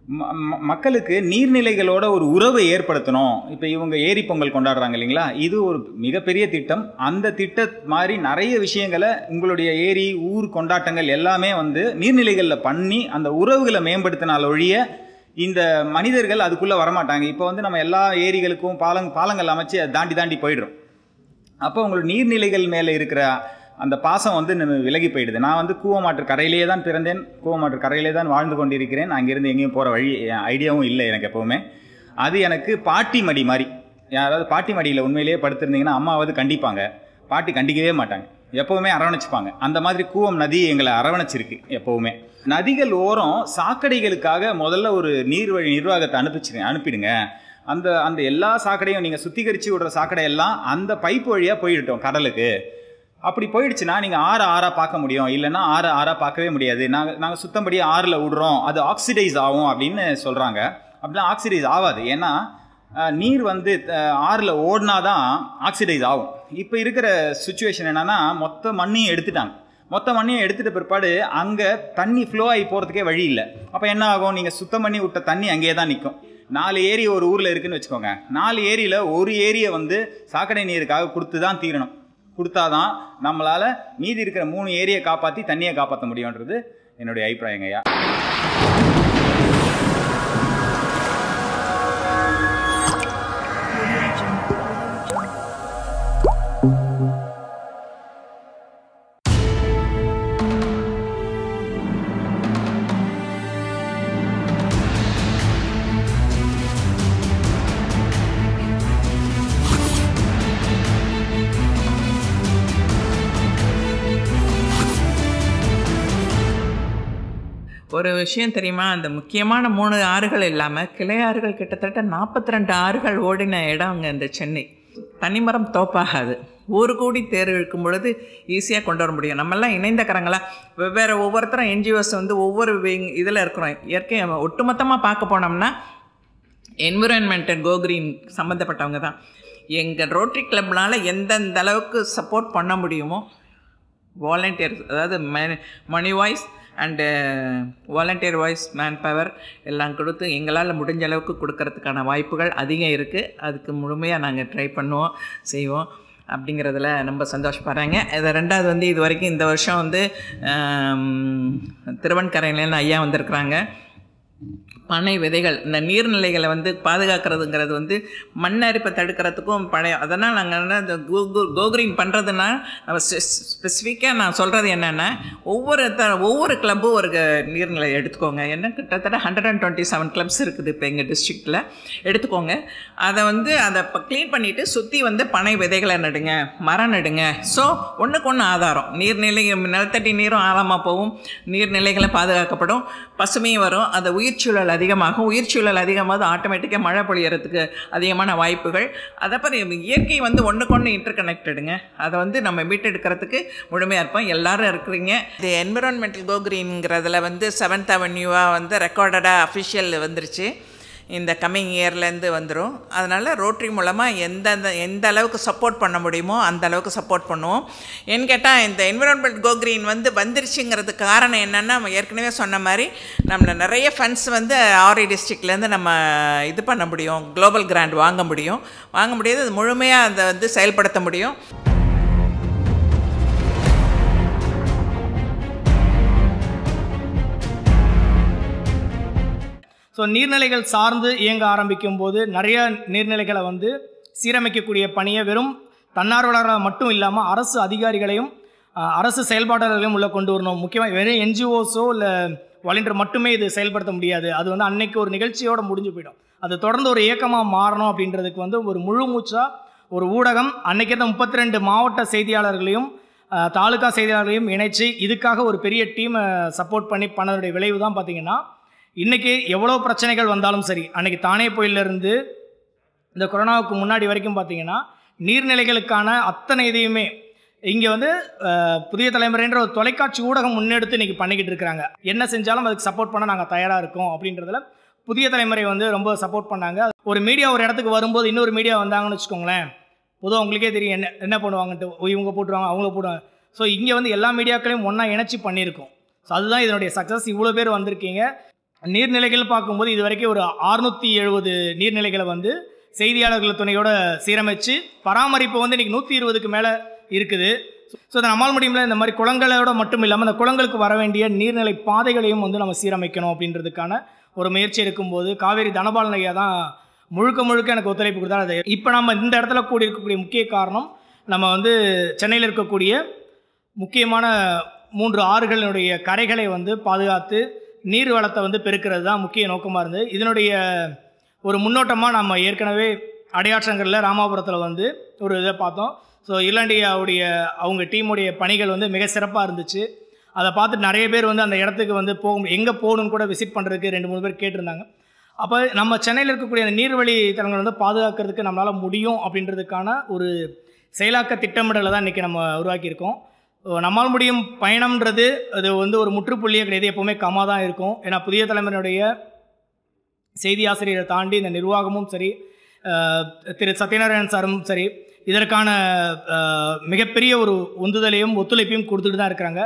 Speaker 8: ம- ம- மக்களுக்கு நீர்நிலைகளோட ஒரு உறவை ஏற்படுத்தணும் இப்போ இவங்க ஏரி பொங்கல் கொண்டாடுறாங்க இல்லைங்களா இது ஒரு மிகப்பெரிய திட்டம் அந்த திட்ட மாதிரி நிறைய விஷயங்களை உங்களுடைய ஏரி ஊர் கொண்டாட்டங்கள் எல்லாமே வந்து நீர்நிலைகளில் பண்ணி அந்த உறவுகளை மேம்படுத்தினால் ஒழிய இந்த மனிதர்கள் அதுக்குள்ளே வரமாட்டாங்க இப்போ வந்து நம்ம எல்லா ஏரிகளுக்கும் பாலங் பாலங்கள் அமைச்சு அதை தாண்டி தாண்டி போயிடுறோம் அப்போ உங்களுக்கு நீர்நிலைகள் மேலே இருக்கிற அந்த பாசம் வந்து நம்ம விலகி போயிடுது நான் வந்து கூவமாற்று கரையிலேயே தான் பிறந்தேன் கூவமாற்று கரையிலே தான் வாழ்ந்து கொண்டிருக்கிறேன் அங்கேருந்து எங்கேயும் போகிற வழி ஐடியாவும் இல்லை எனக்கு எப்போவுமே அது எனக்கு பாட்டி மடி மாதிரி யாராவது பாட்டி மடியில் உண்மையிலேயே படுத்திருந்தீங்கன்னா அம்மாவது கண்டிப்பாங்க பாட்டி கண்டிக்கவே மாட்டாங்க எப்போவுமே அரவணைச்சுப்பாங்க அந்த மாதிரி கூவம் நதி எங்களை அரவணைச்சிருக்கு எப்போவுமே நதிகள் ஓரம் சாக்கடைகளுக்காக முதல்ல ஒரு நீர்வழி நிர்வாகத்தை அனுப்பிச்சு அனுப்பிடுங்க அந்த அந்த எல்லா சாக்கடையும் நீங்கள் சுத்திகரித்து விடுற சாக்கடை எல்லாம் அந்த பைப் வழியாக போயிடட்டும் கடலுக்கு அப்படி போயிடுச்சுன்னா நீங்கள் ஆறு ஆறாக பார்க்க முடியும் இல்லைன்னா ஆறு ஆறாக பார்க்கவே முடியாது நாங்கள் நாங்கள் சுத்தம்படி ஆறில் விடுறோம் அது ஆக்சிடைஸ் ஆகும் அப்படின்னு சொல்கிறாங்க அப்படிலாம் ஆக்சிடைஸ் ஆகாது ஏன்னா அஹ், நீர் வந்து ஆறில் ஓடினா தான் ஆக்சிடைஸ் ஆகும் இப்போ இருக்கிற சுச்சுவேஷன் என்னன்னா மொத்த மண்ணையும் எடுத்துட்டாங்க மொத்த மண்ணையும் எடுத்துட்ட பிற்பாடு அங்கே தண்ணி ஃப்ளோ ஆகி போகிறதுக்கே வழி இல்லை அப்போ என்ன ஆகும் நீங்கள் சுத்தம் பண்ணி விட்ட தண்ணி அங்கேயே தான் நிற்கும் நாலு ஏரி ஒரு ஊரில் இருக்குன்னு வச்சுக்கோங்க நாலு ஏரியில் ஒரு ஏரியை வந்து சாக்கடை நீருக்காக கொடுத்து தான் தீரணும் கொடுத்தாதான் நம்மளால் மீதி இருக்கிற மூணு ஏரியை காப்பாற்றி தண்ணியை காப்பாற்ற முடியுன்றது என்னுடைய அபிப்பிராயங்க ஐயா
Speaker 9: ஒரு விஷயம் தெரியுமா அந்த முக்கியமான மூணு ஆறுகள் இல்லாமல் கிளை ஆறுகள் கிட்டத்தட்ட நாற்பத்தி ரெண்டு ஆறுகள் ஓடின இடம் அங்கே இந்த சென்னை தனிமரம் தோப்பாகாது ஒரு கோடி தேர் இழுக்கும் பொழுது ஈஸியாக கொண்டு வர முடியும் நம்மெல்லாம் இணைந்த கரங்களா வெவ்வேறு ஒவ்வொருத்தரும் என்ஜிஓஸ் வந்து ஒவ்வொரு விங் இதில் இருக்கிறோம் இயற்கை ஒட்டுமொத்தமாக பார்க்க போனோம்னா என்விரான்மெண்ட் அண்ட் கோக்ரீன் சம்மந்தப்பட்டவங்க தான் எங்கள் ரோட்டரி கிளப்னால் எந்தெந்த அளவுக்கு சப்போர்ட் பண்ண முடியுமோ வாலண்டியர்ஸ் அதாவது money money wise and volunteer wise manpower எல்லாம் கொடுத்து எங்களால் முடிஞ்ச அளவுக்கு கொடுக்கறதுக்கான வாய்ப்புகள் அதிகம் இருக்குது அதுக்கு முழுமையாக நாங்கள் ட்ரை பண்ணுவோம் செய்வோம் அப்படிங்கிறதுல ரொம்ப சந்தோஷப்படுறாங்க இது ரெண்டாவது வந்து இது வரைக்கும் இந்த வருஷம் வந்து ஆம், திருவன்கரையிலேருந்து ஐயா வந்திருக்கிறாங்க பனை விதைகள் இந்த நீர்நிலைகளை வந்து பாதுகாக்கிறதுங்கிறது வந்து மண் அரிப்பை தடுக்கிறதுக்கும் பழைய அதனால் நாங்கள் என்ன இந்த கோ கோ- கோக்ரீன் பண்ணுறதுனா நம்ம ஸ்பெசிஃபிக்காக நான் சொல்கிறது என்னென்னா ஒவ்வொரு த ஒவ்வொரு கிளப்பும் ஒரு க- நீர்நிலை எடுத்துக்கோங்க என்ன கிட்டத்தட்ட hundred and twenty seven clubs இருக்குது இப்போ எங்கள் டிஸ்ட்ரிக்டில் எடுத்துக்கோங்க அதை வந்து அதை இப்போ க்ளீன் பண்ணிவிட்டு சுற்றி வந்து பனை விதைகளை நடுங்க மரம் நடுங்க ஸோ ஒன்றுக்கு ஒன்று ஆதாரம் நீர்நிலை நிலத்தடி நீரும் ஆழமாக போகும் நீர்நிலைகளை பாதுகாக்கப்படும் பசுமையும் வரும் அந்த உயிர்ச்சூழல் அதிகமாகும் உயிர்ச்சூழல் அதிகமாவது ஆட்டோமேட்டிக்காக மழை பொழியறதுக்கு அதிகமான வாய்ப்புகள் அதை பற்றி இயற்கை வந்து ஒன்றுக்கு ஒன்று இன்டர் கனெக்டடுங்க அதை வந்து நம்ம மீட்டெடுக்கிறதுக்கு முழுமையாக இருப்போம் எல்லாரும் இருக்கிறீங்க இது என்விரான்மெண்டல் கோ கிரீன்ங்கிறதுல வந்து செவன்த் அவென்யூவாக வந்து ரெக்கார்டடாக அஃபிஷியல் வந்துருச்சு இந்த கம்மிங் இயர்லேருந்து வந்துடும் அதனால் ரோட்ரி மூலமாக எந்தெந்த எந்த அளவுக்கு சப்போர்ட் பண்ண முடியுமோ அந்த அளவுக்கு சப்போர்ட் பண்ணுவோம் ஏன்னு கேட்டால் இந்த என்விரான்மெண்ட் கோ கிரீன் வந்து வந்துருச்சுங்கிறதுக்கு காரணம் என்னென்னா நம்ம ஏற்கனவே சொன்ன மாதிரி நம்மளை நிறைய ஃபண்ட்ஸ் வந்து ஆர்ஐ டிஸ்ட்ரிக்ட்லேருந்து நம்ம இது பண்ண முடியும் குளோபல் கிராண்ட் வாங்க முடியும் வாங்க முடியாது அது முழுமையாக அதை வந்து செயல்படுத்த முடியும்
Speaker 10: ஸோ நீர்நிலைகள் சார்ந்து இயங்க ஆரம்பிக்கும் போது நிறைய நீர்நிலைகளை வந்து சீரமைக்கக்கூடிய பணியை வெறும் தன்னார்வலர்களாக மட்டும் இல்லாமல் அரசு அதிகாரிகளையும் அஹ், அரசு செயல்பாட்டாளர்களையும் உள்ள கொண்டு வரணும் முக்கியமாக வெறும் என்ஜிஓஸோ இல்லை வாலண்டியர் மட்டுமே இது செயல்படுத்த முடியாது அது வந்து அன்னைக்கு ஒரு நிகழ்ச்சியோட முடிஞ்சு போயிடும் அது தொடர்ந்து ஒரு இயக்கமாக மாறணும் அப்படின்றதுக்கு வந்து ஒரு முழு மூச்சாக ஒரு ஊடகம் அன்னைக்கு இருந்த முப்பத்தி ரெண்டு மாவட்ட செய்தியாளர்களையும் அஹ், தாலுகா செய்தியாளர்களையும் இணைச்சு இதுக்காக ஒரு பெரிய டீமை சப்போர்ட் பண்ணி பண்ணதுடைய விளைவு தான் பார்த்தீங்கன்னா இன்றைக்கி எவ்வளோ பிரச்சனைகள் வந்தாலும் சரி அன்னைக்கு தானே புயலிருந்து இந்த கொரோனாவுக்கு முன்னாடி வரைக்கும் பார்த்தீங்கன்னா நீர்நிலைகளுக்கான அத்தனை இதையுமே இங்கே வந்து அஹ், புதிய தலைமுறைன்ற ஒரு தொலைக்காட்சி ஊடகம் முன்னெடுத்து இன்றைக்கி பண்ணிக்கிட்டு இருக்கிறாங்க என்ன செஞ்சாலும் அதுக்கு சப்போர்ட் பண்ண நாங்கள் தயாராக இருக்கோம் அப்படின்றதுல புதிய தலைமுறை வந்து ரொம்ப சப்போர்ட் பண்ணாங்க ஒரு மீடியா ஒரு இடத்துக்கு வரும்போது இன்னொரு மீடியா வந்தாங்கன்னு வச்சுக்கோங்களேன் பொதுவாக உங்களுக்கே தெரியும் என்ன என்ன பண்ணுவாங்கன்ட்டு ஓ, இவங்க போட்டுருவாங்க அவங்கள போடுவாங்க ஸோ இங்கே வந்து எல்லா மீடியாக்களையும் ஒன்றா இணைச்சி பண்ணியிருக்கோம் ஸோ அதுதான் இதனுடைய சக்ஸஸ் இவ்வளோ பேர் வந்திருக்கீங்க நீர்நிலைகள் பார்க்கும்போது இது வரைக்கும் ஒரு அறுநூற்றி எழுபது நீர்நிலைகளை வந்து செய்தியாளர்கள் துணையோட சீரமைச்சு பராமரிப்பு வந்து இன்றைக்கி நூற்றி இருபதுக்கு மேலே இருக்குது ஸோ இந்த நம்மால் முடியும்ல இந்த மாதிரி குளங்களோட மட்டும் இல்லாமல் அந்த குளங்களுக்கு வர வேண்டிய நீர்நிலை பாதைகளையும் வந்து நம்ம சீரமைக்கணும் அப்படின்றதுக்கான ஒரு முயற்சி இருக்கும்போது காவேரி தனபாலன் ஐயா தான் முழுக்க முழுக்க எனக்கு ஒத்துழைப்பு கொடுத்தாரு அது இப்போ நம்ம இந்த இடத்துல கூடி இருக்கக்கூடிய முக்கிய காரணம் நம்ம வந்து சென்னையில் இருக்கக்கூடிய முக்கியமான மூன்று ஆறுகளினுடைய கரைகளை வந்து பாதுகாத்து நீர் வளத்தை வந்து பெருக்கிறது தான் முக்கிய நோக்கமாக இருந்தது இதனுடைய ஒரு முன்னோட்டமாக நம்ம ஏற்கனவே அடையாற்றங்களில் ராமாபுரத்தில் வந்து ஒரு இதை பார்த்தோம் ஸோ இர்லாண்டியாவுடைய அவங்க டீமுடைய பணிகள் வந்து மிக சிறப்பாக இருந்துச்சு அதை பார்த்துட்டு நிறைய பேர் வந்து அந்த இடத்துக்கு வந்து போக எங்கே போகணும்னு கூட விசிட் பண்ணுறதுக்கு ரெண்டு மூணு பேர் கேட்டிருந்தாங்க அப்போ நம்ம சென்னையில் இருக்கக்கூடிய அந்த நீர்வழி தலங்களை வந்து பாதுகாக்கிறதுக்கு நம்மளால் முடியும் அப்படின்றதுக்கான ஒரு செயலாக்க திட்டமிடலை தான் இன்றைக்கி நம்ம உருவாக்கியிருக்கோம் ஸோ நம்மால் முடியும் பயணம்ன்றது அது வந்து ஒரு முற்றுப்புள்ளியே கிடையாது எப்போவுமே கம்மா தான் இருக்கும் ஏன்னா புதிய தலைமுறையினுடைய செய்தி ஆசிரியரை தாண்டி இந்த நிர்வாகமும் சரி அஹ், திரு சத்யநாராயணன் சாரும் சரி இதற்கான அஹ், மிகப்பெரிய ஒரு உந்துதலையும் ஒத்துழைப்பையும் கொடுத்துட்டு தான் இருக்கிறாங்க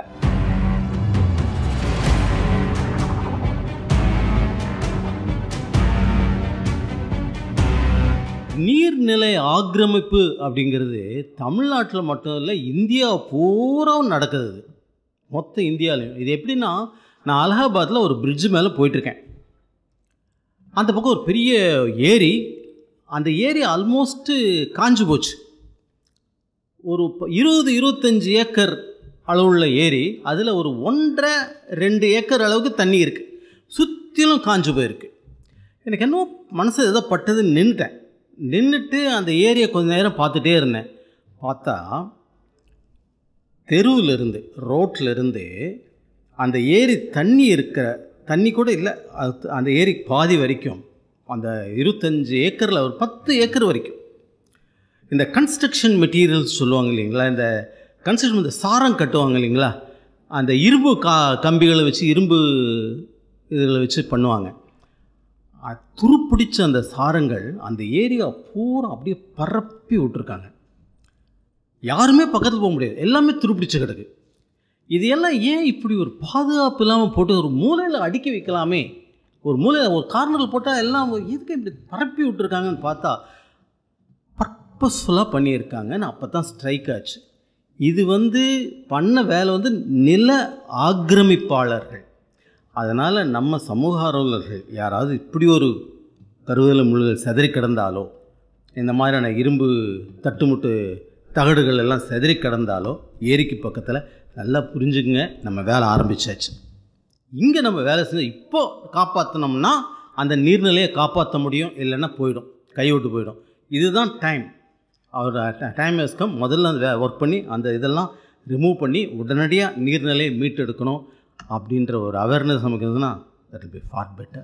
Speaker 11: நீர்நிலை ஆக்கிரமிப்பு அப்படிங்கிறது தமிழ்நாட்டில் மட்டும் இல்லை இந்தியா பூராவும் நடக்குது இது. மொத்த இந்தியாவிலையும் இது எப்படின்னா நான் அலகாபாத்தில் ஒரு பிரிட்ஜு மேலே போயிட்டுருக்கேன் அந்த பக்கம் ஒரு பெரிய ஏரி அந்த ஏரி ஆல்மோஸ்ட்டு காஞ்சு போச்சு ஒரு ப- இருபது இருபத்தஞ்சி ஏக்கர் அளவுள்ள ஏரி அதில் ஒரு ஒன்றரை ரெண்டு ஏக்கர் அளவுக்கு தண்ணி இருக்குது சுற்றிலும் காஞ்சு போயிருக்கு எனக்கு என்னவோ மனசு ஏதோ பட்டதுன்னு நின்றுட்டேன் நின்றுட்டு அந்த ஏரியை கொஞ்ச நேரம் பார்த்துட்டே இருந்தேன் பார்த்தா தெருவில் இருந்து ரோட்டில் இருந்து அந்த ஏரி தண்ணி இருக்கிற தண்ணி கூட இல்லை அது அந்த ஏரி பாதி வரைக்கும் அந்த இருபத்தஞ்சி ஏக்கரில் ஒரு பத்து ஏக்கர் வரைக்கும் இந்த கன்ஸ்ட்ரக்ஷன் மெட்டீரியல்ஸ் சொல்லுவாங்க இல்லைங்களா இந்த கன்ஸ்ட்ரக்ஷன் இந்த சாரம் கட்டுவாங்க இல்லைங்களா அந்த இரும்பு கா கம்பிகளை வச்சு இரும்பு இதில் வச்சு பண்ணுவாங்க அது துருப்பிடிச்ச அந்த சாரங்கள் அந்த ஏரியா பூரா அப்படியே பரப்பி விட்டுருக்காங்க யாருமே பக்கத்தில் போக முடியாது எல்லாமே துருப்பிடிச்சு கிடக்கு இது எல்லாம் ஏன் இப்படி ஒரு பாதுகாப்பு இல்லாமல் போட்டு ஒரு மூலையில் அடுக்கி வைக்கலாமே ஒரு மூலையில் ஒரு கார்னரில் போட்டால் எல்லாம் எதுக்கு இப்படி பரப்பி விட்டுருக்காங்கன்னு பார்த்தா பர்பஸ்ஃபுல்லாக பண்ணியிருக்காங்கன்னு அப்போ தான் ஸ்ட்ரைக் ஆச்சு இது வந்து பண்ண வேலை வந்து நில ஆக்கிரமிப்பாளர்கள் அதனால் நம்ம சமூக ஆர்வலர்கள் யாராவது இப்படி ஒரு கருவேல முள்ளுகள் செதறி கிடந்தாலோ இந்த மாதிரியான இரும்பு தட்டுமுட்டு தகடுகள் எல்லாம் செதறி கிடந்தாலோ ஏரிக்கு பக்கத்தில் நல்லா புரிஞ்சுக்குங்க நம்ம வேலை ஆரம்பிச்சாச்சு இங்கே நம்ம வேலை செஞ்சு இப்போ காப்பாற்றினோம்னா அந்த நீர்நிலையை காப்பாற்ற முடியும் இல்லைன்னா போயிடும் கைவிட்டு போயிடும் இதுதான் டைம் அவர் டைம் கம் முதல்ல அந்த ஒர்க் பண்ணி அந்த இதெல்லாம் ரிமூவ் பண்ணி உடனடியாக நீர்நிலையை மீட்டெடுக்கணும் அப்படின்ற ஒரு அவேர்னஸ் நமக்கு இருந்ததுன்னா that will be far better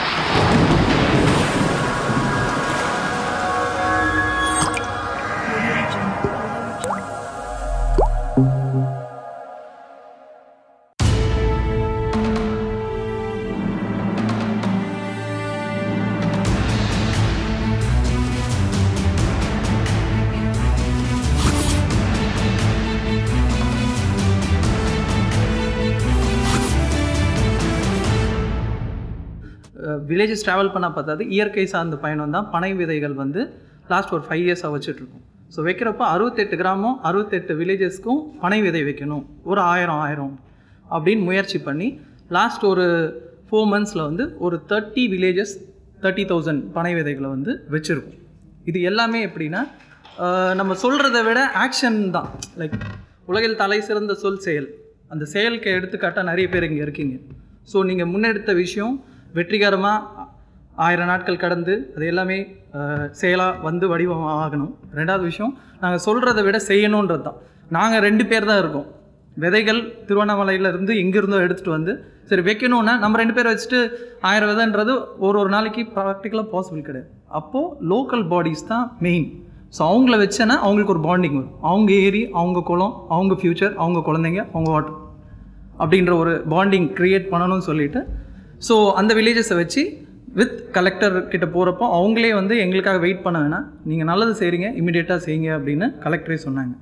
Speaker 12: villages travel பண்ணால் பார்த்தாது இயற்கை சார்ந்த பயணம் தான் பனை விதைகள் வந்து லாஸ்ட் ஒரு ஃபைவ் இயர்ஸாக வச்சுட்ருக்கோம் ஸோ வைக்கிறப்போ அறுபத்தெட்டு கிராமம் அறுபத்தெட்டு வில்லேஜஸ்க்கும் பனை விதை வைக்கணும் ஒரு ஆயிரம் ஆயிரம் அப்படின்னு முயற்சி பண்ணி லாஸ்ட் ஒரு ஃபோர் மந்த்ஸில் வந்து ஒரு தேர்ட்டி வில்லேஜஸ் தேர்ட்டி தௌசண்ட் பனை விதைகளை வந்து வச்சுருக்கோம் இது எல்லாமே எப்படின்னா ஆஹ், நம்ம சொல்கிறத விட ஆக்ஷன் தான் லைக் உலகில் தலை சிறந்த சொல் செயல் அந்த செயலுக்கு எடுத்துக்காட்டாக நிறைய பேர் இங்கே இருக்கீங்க ஸோ நீங்கள் முன்னெடுத்த விஷயம் வெற்றிகரமாக ஆயிரம் நாட்கள் கடந்து அது எல்லாமே செயலாக வந்து வடிவம் ஆகணும் ரெண்டாவது விஷயம் நாங்கள் சொல்கிறத விட செய்யணுன்றது தான் நாங்கள் ரெண்டு பேர் தான் இருக்கோம் விதைகள் திருவண்ணாமலையிலேருந்து எங்கேருந்தோ எடுத்துகிட்டு வந்து சரி வைக்கணும்னா நம்ம ரெண்டு பேர் வச்சுட்டு ஆயிரம் விதைன்றது ஒரு ஒரு நாளைக்கு ப்ராக்டிக்கலாக பாசிபிள் கிடையாது அப்போது லோக்கல் பாடிஸ் தான் மெயின் ஸோ அவங்கள வச்சேன்னா அவங்களுக்கு ஒரு பாண்டிங் வரும் அவங்க ஏரி அவங்க குளம் அவங்க ஃப்யூச்சர் அவங்க குழந்தைங்க அவங்க வாட்டர் அப்படின்ற ஒரு பாண்டிங் க்ரியேட் பண்ணணும்னு சொல்லிட்டு ஸோ அந்த வில்லேஜஸை வச்சு வித் கலெக்டர் கிட்ட போகிறப்போ அவங்களே வந்து எங்களுக்காக வெயிட் பண்ண வேணாம் நீங்கள் நல்லது செய்கிறீங்க இமிடியேட்டாக செய்யுங்க அப்படின்னு கலெக்டரே சொன்னாங்க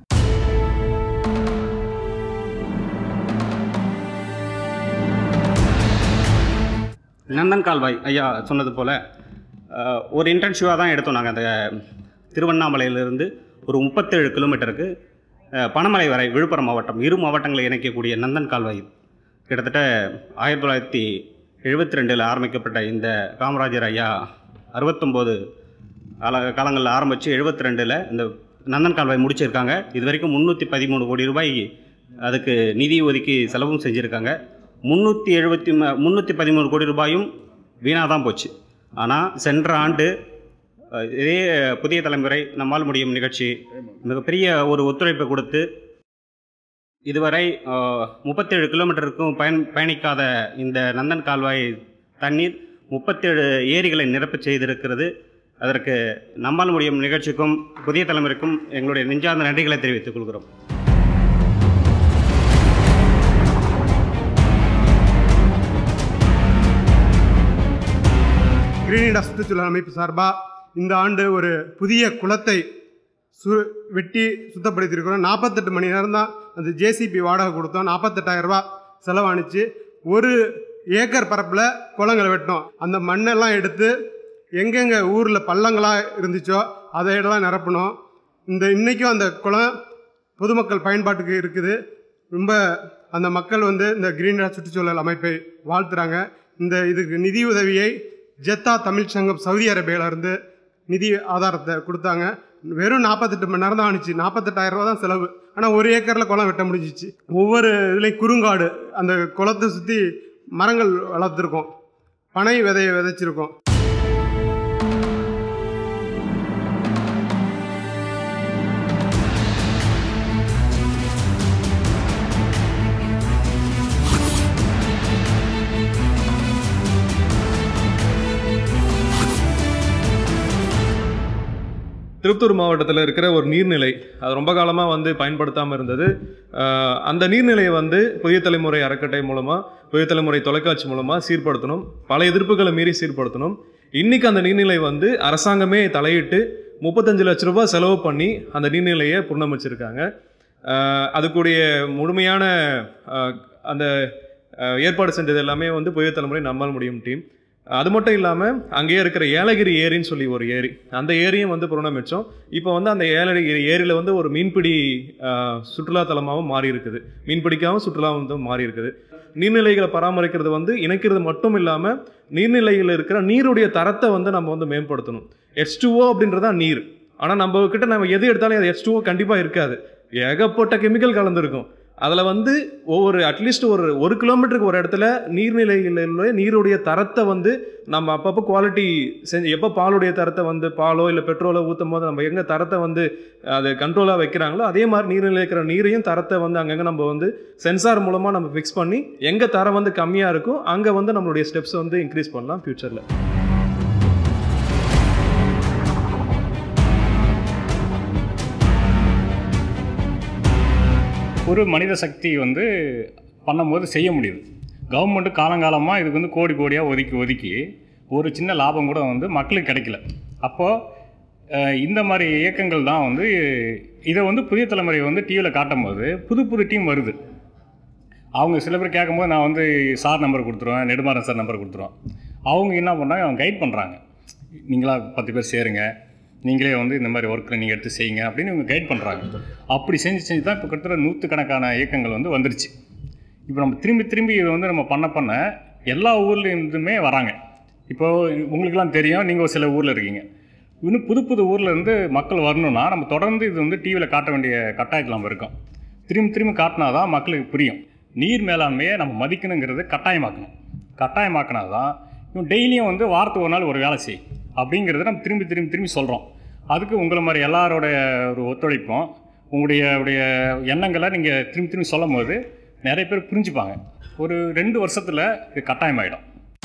Speaker 13: நந்தன் கால்வாய் ஐயா சொன்னது போல் ஒரு இன்டர்ன்ஷிவாக தான் எடுத்தோம் நாங்கள் அந்த திருவண்ணாமலையிலிருந்து ஒரு முப்பத்தேழு கிலோமீட்டருக்கு அஹ், பனமலை வரை விழுப்புரம் மாவட்டம் இரு மாவட்டங்களை இணைக்கக்கூடிய நந்தன் கால்வாய் கிட்டத்தட்ட ஆயிரத்தி தொள்ளாயிரத்தி எழுபத்தி ரெண்டில் ஆரம்பிக்கப்பட்ட இந்த காமராஜர் ஐயா அறுபத்தொம்போது கால காலங்களில் ஆரம்பித்து எழுபத்தி ரெண்டில் இந்த நந்தன் கால்வாய் முடிச்சிருக்காங்க இது வரைக்கும் முந்நூற்றி பதிமூணு கோடி ரூபாய் அதுக்கு நிதி ஒதுக்கி செலவும் செஞ்சுருக்காங்க முந்நூற்றி எழுபத்தி முந்நூற்றி பதிமூணு கோடி ரூபாயும் வீணாக தான் போச்சு ஆனால் சென்ற ஆண்டு அஹ், இதே புதிய தலைமுறை நம்மால் முடியும் நிகழ்ச்சி மிகப்பெரிய ஒரு ஒத்துழைப்பை கொடுத்து இதுவரை அஹ், முப்பத்தேழு கிலோமீட்டருக்கும் பயன் பயணிக்காத இந்த நந்தன் கால்வாய் தண்ணீர் முப்பத்தேழு ஏரிகளை நிரப்பச் செய்திருக்கிறது அதற்கு நம்மால் முடியும் நிகழ்ச்சிக்கும் புதிய தலைமுறைக்கும் எங்களுடைய நெஞ்சார்ந்த நன்றிகளை தெரிவித்துக் கொள்கிறோம்
Speaker 14: கிரீனிடா சுற்றுச்சூழல் அமைப்பு சார்பாக இந்த ஆண்டு ஒரு புதிய குளத்தை சு வெட்டி சுத்தப்படுத்தியிருக்கிறோம் நாற்பத்தெட்டு மணி நேரம் தான் அந்த ஜேசிபி வாடகை கொடுத்தோம் நாற்பத்தெட்டாயிரம் ரூபாய் செலவாணிச்சு ஒரு ஏக்கர் பரப்பில் குளங்களை வெட்டினோம் அந்த மண்ணெல்லாம் எடுத்து எங்கெங்கே ஊரில் பள்ளங்களாக இருந்துச்சோ அதை இடம்லாம் நிரப்பணும் இந்த இன்றைக்கும் அந்த குளம் பொதுமக்கள் பயன்பாட்டுக்கு இருக்குது ரொம்ப அந்த மக்கள் வந்து இந்த கிரீன் சுற்றுச்சூழல் அமைப்பை வாழ்த்துறாங்க இந்த இதுக்கு நிதி உதவியை ஜெத்தா தமிழ் சங்கம் சவுதி அரேபியாவிலேருந்து நிதி ஆதாரத்தை கொடுத்தாங்க வெறும் நாற்பத்தெட்டு மணி நேரம் தான் ஆணுச்சு நாற்பத்தெட்டாயிரம் ரூபா தான் செலவு ஆனால் ஒரு ஏக்கரில் குளம் வெட்ட முடிஞ்சிச்சு ஒவ்வொரு இதுலேயும் குறுங்காடு அந்த குளத்தை சுற்றி மரங்கள் வளர்த்துருக்கோம் பனை விதையை விதைச்சிருக்கோம்
Speaker 15: திருப்பத்தூர் மாவட்டத்தில் இருக்கிற ஒரு நீர்நிலை அது ரொம்ப காலமாக வந்து பயன்படுத்தாமல் இருந்தது அஹ் அந்த நீர்நிலையை வந்து புதிய தலைமுறை அறக்கட்டளை மூலமாக புதிய தலைமுறை தொலைக்காட்சி மூலமாக சீர்படுத்தணும் பல எதிர்ப்புகளை மீறி சீர்படுத்தணும் இன்றைக்கி அந்த நீர்நிலை வந்து அரசாங்கமே தலையிட்டு முப்பத்தஞ்சு லட்ச ரூபாய் செலவு பண்ணி அந்த நீர்நிலையை புனரமைச்சிருக்காங்க அஹ் அதுக்குடைய முழுமையான அஹ், அந்த அஹ், ஏற்பாடு செஞ்சது எல்லாமே வந்து புதிய தலைமுறை நம்மால் முடியும் டீம் அது மட்டும் இல்லாமல் அங்கேயே இருக்கிற ஏலகிரி ஏரின்னு சொல்லி ஒரு ஏரி அந்த ஏரியும் வந்து புறணமிச்சோம் இப்போ வந்து அந்த ஏலகிரி ஏரியில் வந்து ஒரு மீன்பிடி ஆஹ், சுற்றுலா தலமாகவும் மாறி இருக்குது மீன்பிடிக்காகவும் சுற்றுலா வந்து மாறி இருக்குது நீர்நிலைகளை பராமரிக்கிறது வந்து இணைக்கிறது மட்டும் இல்லாமல் நீர்நிலையில் இருக்கிற நீருடைய தரத்தை வந்து நம்ம வந்து மேம்படுத்தணும் எச் டூஓ அப்படின்றது தான் நீர் ஆனால் நம்ம கிட்ட நம்ம எது எடுத்தாலும் அது எச் டூஓ கண்டிப்பாக இருக்காது ஏகப்பட்ட கெமிக்கல் கலந்துருக்கும் அதில் வந்து ஒவ்வொரு அட்லீஸ்ட் ஒரு ஒரு கிலோமீட்டருக்கு ஒரு இடத்துல நீர்நிலையில் உள்ள நீருடைய தரத்தை வந்து நம்ம அப்பப்போ குவாலிட்டி செஞ்சு எப்போ பாலுடைய தரத்தை வந்து பாலோ இல்லை பெட்ரோலோ ஊற்றும் போது நம்ம எங்கே தரத்தை வந்து அது கண்ட்ரோலாக வைக்கிறாங்களோ அதே மாதிரி நீர்நிலையில் இருக்கிற நீரையும் தரத்தை வந்து அங்கங்கே நம்ம வந்து சென்சார் மூலமாக நம்ம ஃபிக்ஸ் பண்ணி எங்கே தரம் வந்து கம்மியாக இருக்கோ அங்கே வந்து நம்மளுடைய ஸ்டெப்ஸ் வந்து இன்க்ரீஸ் பண்ணலாம் ஃப்யூச்சரில்
Speaker 16: ஒரு மனித சக்தி வந்து பண்ணும்போது செய்ய முடியுது கவர்மெண்ட்டு காலங்காலமாக இதுக்கு வந்து கோடி கோடியாக ஒதுக்கி ஒதுக்கி ஒரு சின்ன லாபம் கூட வந்து மக்களுக்கு கிடைக்கல அப்போது இந்த மாதிரி இயக்கங்கள் தான் வந்து இதை வந்து புதிய தலைமுறை வந்து டிவியில் காட்டும்போது புது புது டீம் வருது அவங்க சில பேர் கேட்கும்போது நான் வந்து சார் நம்பர் கொடுத்துருவேன் நெடுமாறன் சார் நம்பர் கொடுத்துருவேன் அவங்க என்ன பண்ணுறாங்க அவங்க கைட் பண்ணுறாங்க நீங்களா பத்து பேர் சேருங்க நீங்களே வந்து இந்த மாதிரி ஒர்க்கை நீங்கள் எடுத்து செய்யுங்க அப்படின்னு இவங்க கைட் பண்ணுறாங்க அப்படி செஞ்சு செஞ்சு தான் இப்போ கிட்டத்தட்ட நூற்றுக்கணக்கான இயக்கங்கள் வந்து வந்துருச்சு இப்போ நம்ம திரும்பி திரும்பி இதை வந்து நம்ம பண்ண பண்ண எல்லா ஊர்லேருந்துமே வராங்க இப்போது உங்களுக்கெல்லாம் தெரியும் நீங்கள் ஒரு சில ஊரில் இருக்கீங்க இன்னும் புது புது ஊரில் இருந்து மக்கள் வரணும்னா நம்ம தொடர்ந்து இது வந்து டிவியில் காட்ட வேண்டிய கட்டாயத்தில் நம்ம இருக்கோம் திரும்பி திரும்பி காட்டினா தான் மக்களுக்கு புரியும் நீர் மேலாண்மையை நம்ம மதிக்கணுங்கிறது கட்டாயமாக்கணும் கட்டாயமாக்கினா தான் இவன் டெய்லியும் வந்து வாரத்துக்கு ஒரு நாள் ஒரு வேலை செய் அப்படிங்கிறத நம்ம திரும்பி திரும்பி திரும்பி சொல்கிறோம் அதுக்கு உங்களை மாதிரி எல்லாரோட ஒரு ஒத்துழைப்பும் உங்களுடைய உடைய எண்ணங்களை நீங்கள் திரும்பி திரும்பி சொல்லும் போது நிறைய பேர் புரிஞ்சுப்பாங்க ஒரு ரெண்டு வருஷத்தில் இது கட்டாயமாயிடும்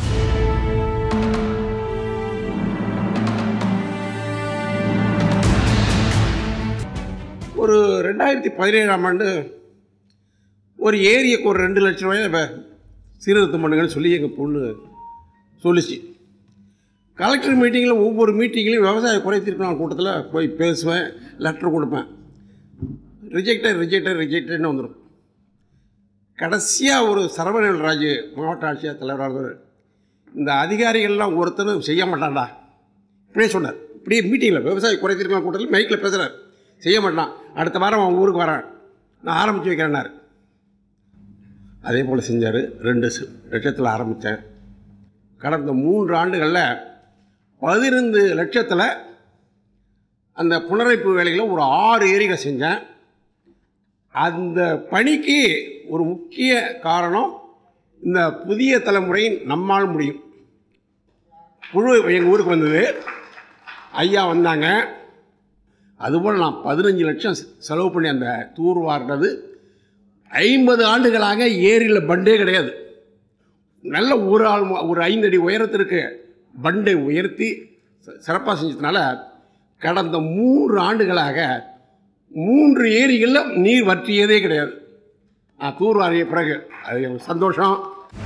Speaker 17: ஒரு ரெண்டாயிரத்தி பதினேழாம் ஆண்டு ஒரு ஏரியாக்கு ஒரு ரெண்டு லட்ச ரூபாய் இப்போ சீர்திருத்தம் பண்ணுங்கன்னு சொல்லி எங்கள் பொண்ணு சொல்லிச்சு கலெக்டர் மீட்டிங்கில் ஒவ்வொரு மீட்டிங்லையும் விவசாய குறை தீர்க்கணும் கூட்டத்தில் போய் பேசுவேன் லெட்டர் கொடுப்பேன் ரிஜெக்டட் ரிஜெக்டட் ரிஜெக்டட்னு வந்துடும் கடைசியாக ஒரு சரவணன் ராஜு மாவட்ட ஆட்சியர் தலைவராக இருந்தவர் இந்த அதிகாரிகள்லாம் ஒருத்தரும் செய்ய மாட்டான்டா இப்படியே சொன்னார் இப்படியே மீட்டிங்கில் விவசாய குறைதீர்க்கலாம் கூட்டத்தில் மைக்கில் பேசுகிறார் செய்ய மாட்டான் அடுத்த வாரம் அவன் ஊருக்கு வரான் நான் ஆரம்பித்து வைக்கிறேன்னாரு அதே போல் செஞ்சார் ரெண்டு ச- லட்சத்தில் ஆரம்பித்தேன் கடந்த மூன்று ஆண்டுகளில் பதினைந்து லட்சத்தில் அந்த புனரைப்பு வேலைகளை ஒரு ஆறு ஏரிகளை செஞ்சேன் அந்த பணிக்கு ஒரு முக்கிய காரணம் இந்த புதிய தலைமுறையின் நம்மால் முடியும் குழு எங்கள் ஊருக்கு வந்தது ஐயா வந்தாங்க அதுபோல் நான் பதினஞ்சு லட்சம் செ- செலவு பண்ணி அந்த தூர் வாரினது ஐம்பது ஆண்டுகளாக ஏரியில் பண்டே கிடையாது நல்ல ஒரு ஆள் மு- ஒரு ஐந்து அடி உயரத்திற்கு பண்டை உயர்த்தி சிறப்பாக செஞ்சதுனால கடந்த மூன்று ஆண்டுகளாக மூன்று ஏரிகளில் நீர் வற்றியதே கிடையாது நான் தூர் வாரிய பிறகு அது எனக்கு சந்தோஷம்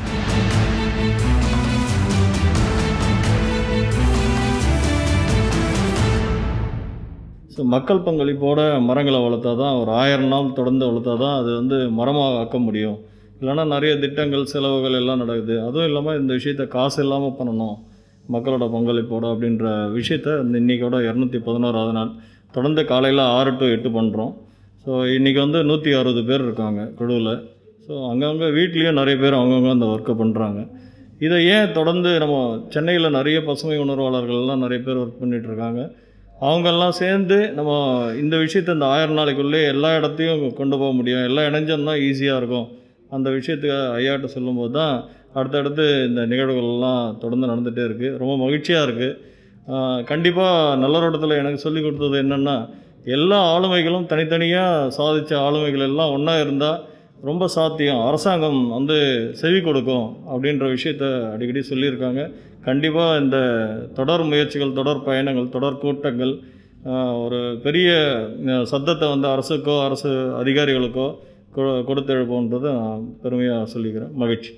Speaker 18: ஸோ மக்கள் பங்களிப்போட மரங்களை வளர்த்தா தான் ஒரு ஆயிரம் நாள் தொடர்ந்து வளர்த்தா தான் அது வந்து மரமாக ஆக்க முடியும் இல்லைன்னா நிறைய திட்டங்கள் செலவுகள் எல்லாம் நடக்குது அதுவும் இல்லாமல் இந்த விஷயத்த காசு இல்லாமல் பண்ணணும் மக்களோட பங்களிப்போட அப்படின்ற விஷயத்த இந்த இன்றைக்கோட இரநூத்தி பதினோராவது நாள் தொடர்ந்து காலையில் ஆறு டு எட்டு பண்ணுறோம் ஸோ இன்றைக்கி வந்து நூற்றி அறுபது பேர் இருக்காங்க குழுவில் ஸோ அங்கங்கே வீட்லேயும் நிறைய பேர் அவங்கவுங்க அந்த ஒர்க்கை பண்ணுறாங்க இதை ஏன் தொடர்ந்து நம்ம சென்னையில் நிறைய பசுமை உணர்வாளர்கள்லாம் நிறைய பேர் ஒர்க் பண்ணிட்டு இருக்காங்க அவங்கெல்லாம் சேர்ந்து நம்ம இந்த விஷயத்தை இந்த ஆயிரம் நாளைக்குள்ளே எல்லா இடத்தையும் கொண்டு போக முடியும் எல்லாம் இணைஞ்சோம்னா ஈஸியாக இருக்கும் அந்த விஷயத்துக்கு ஐயாட்ட சொல்லும்போது தான் அடுத்தடுத்து இந்த நிகழ்வுகள்லாம் தொடர்ந்து நடந்துகிட்டே இருக்குது ரொம்ப மகிழ்ச்சியாக இருக்குது கண்டிப்பாக நல்லரோட்டத்தில் எனக்கு சொல்லி கொடுத்தது என்னென்னா எல்லா ஆளுமைகளும் தனித்தனியாக சாதித்த ஆளுமைகள் எல்லாம் ஒன்றா இருந்தால் ரொம்ப சாத்தியம் அரசாங்கம் வந்து செவி கொடுக்கும் அப்படின்ற விஷயத்த அடிக்கடி சொல்லியிருக்காங்க கண்டிப்பாக இந்த தொடர் முயற்சிகள் தொடர் பயணங்கள் தொடர் கூட்டங்கள் ஆஹ், ஒரு பெரிய அஹ், சத்தத்தை வந்து அரசுக்கோ அரசு அதிகாரிகளுக்கோ கொ- கொடுத்து எழுப்போன்றதை நான் பெருமையாக சொல்லிக்கிறேன் மகிழ்ச்சி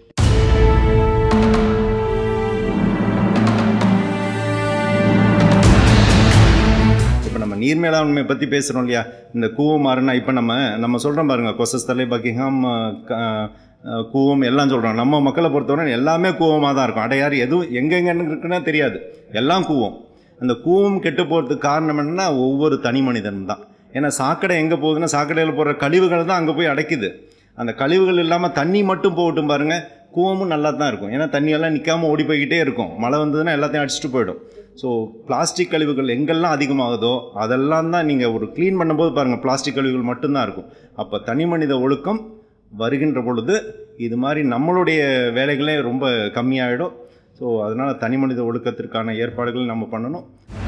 Speaker 19: இப்போ நம்ம நீர் மேலாண்மை பற்றி பேசுகிறோம் இல்லையா இந்த கூவம் மாறுனா இப்போ நம்ம நம்ம சொல்கிறோம் பாருங்கள் கொசஸ்தலை பக்கிங்ஹாம் அஹ், க- அஹ், கூவம் எல்லாம் சொல்கிறோம் நம்ம மக்களை பொறுத்தவரை எல்லாமே கூவமாக தான் இருக்கும் அடையாறு எதுவும் எங்கெங்கன்னு இருக்குன்னா தெரியாது எல்லாம் கூவம் அந்த கூவம் கெட்டு போகிறதுக்கு காரணம் என்னன்னா ஒவ்வொரு தனி மனிதனும் தான் ஏன்னா சாக்கடை எங்கே போகுதுன்னா சாக்கடையில் போகிற கழிவுகள் தான் அங்கே போய் அடைக்குது அந்த கழிவுகள் இல்லாமல் தண்ணி மட்டும் போகட்டும் பாருங்கள் கூவமும் நல்லா தான் இருக்கும் ஏன்னா தண்ணியெல்லாம் நிற்காம ஓடி போய்கிட்டே இருக்கும் மழை வந்ததுன்னா எல்லாத்தையும் அடிச்சுட்டு போயிடும் ஸோ பிளாஸ்டிக் கழிவுகள் எங்கெல்லாம் அதிகமாகுதோ அதெல்லாம் தான் நீங்கள் ஒரு க்ளீன் பண்ணும்போது பாருங்கள் பிளாஸ்டிக் கழிவுகள் மட்டும்தான் இருக்கும் அப்போ தனி மனித ஒழுக்கம் வருகின்ற பொழுது இது மாதிரி நம்மளுடைய வேலைகளே ரொம்ப கம்மியாயிடும் ஸோ அதனால் தனி மனித ஒழுக்கத்திற்கான ஏற்பாடுகள் நம்ம பண்ணணும்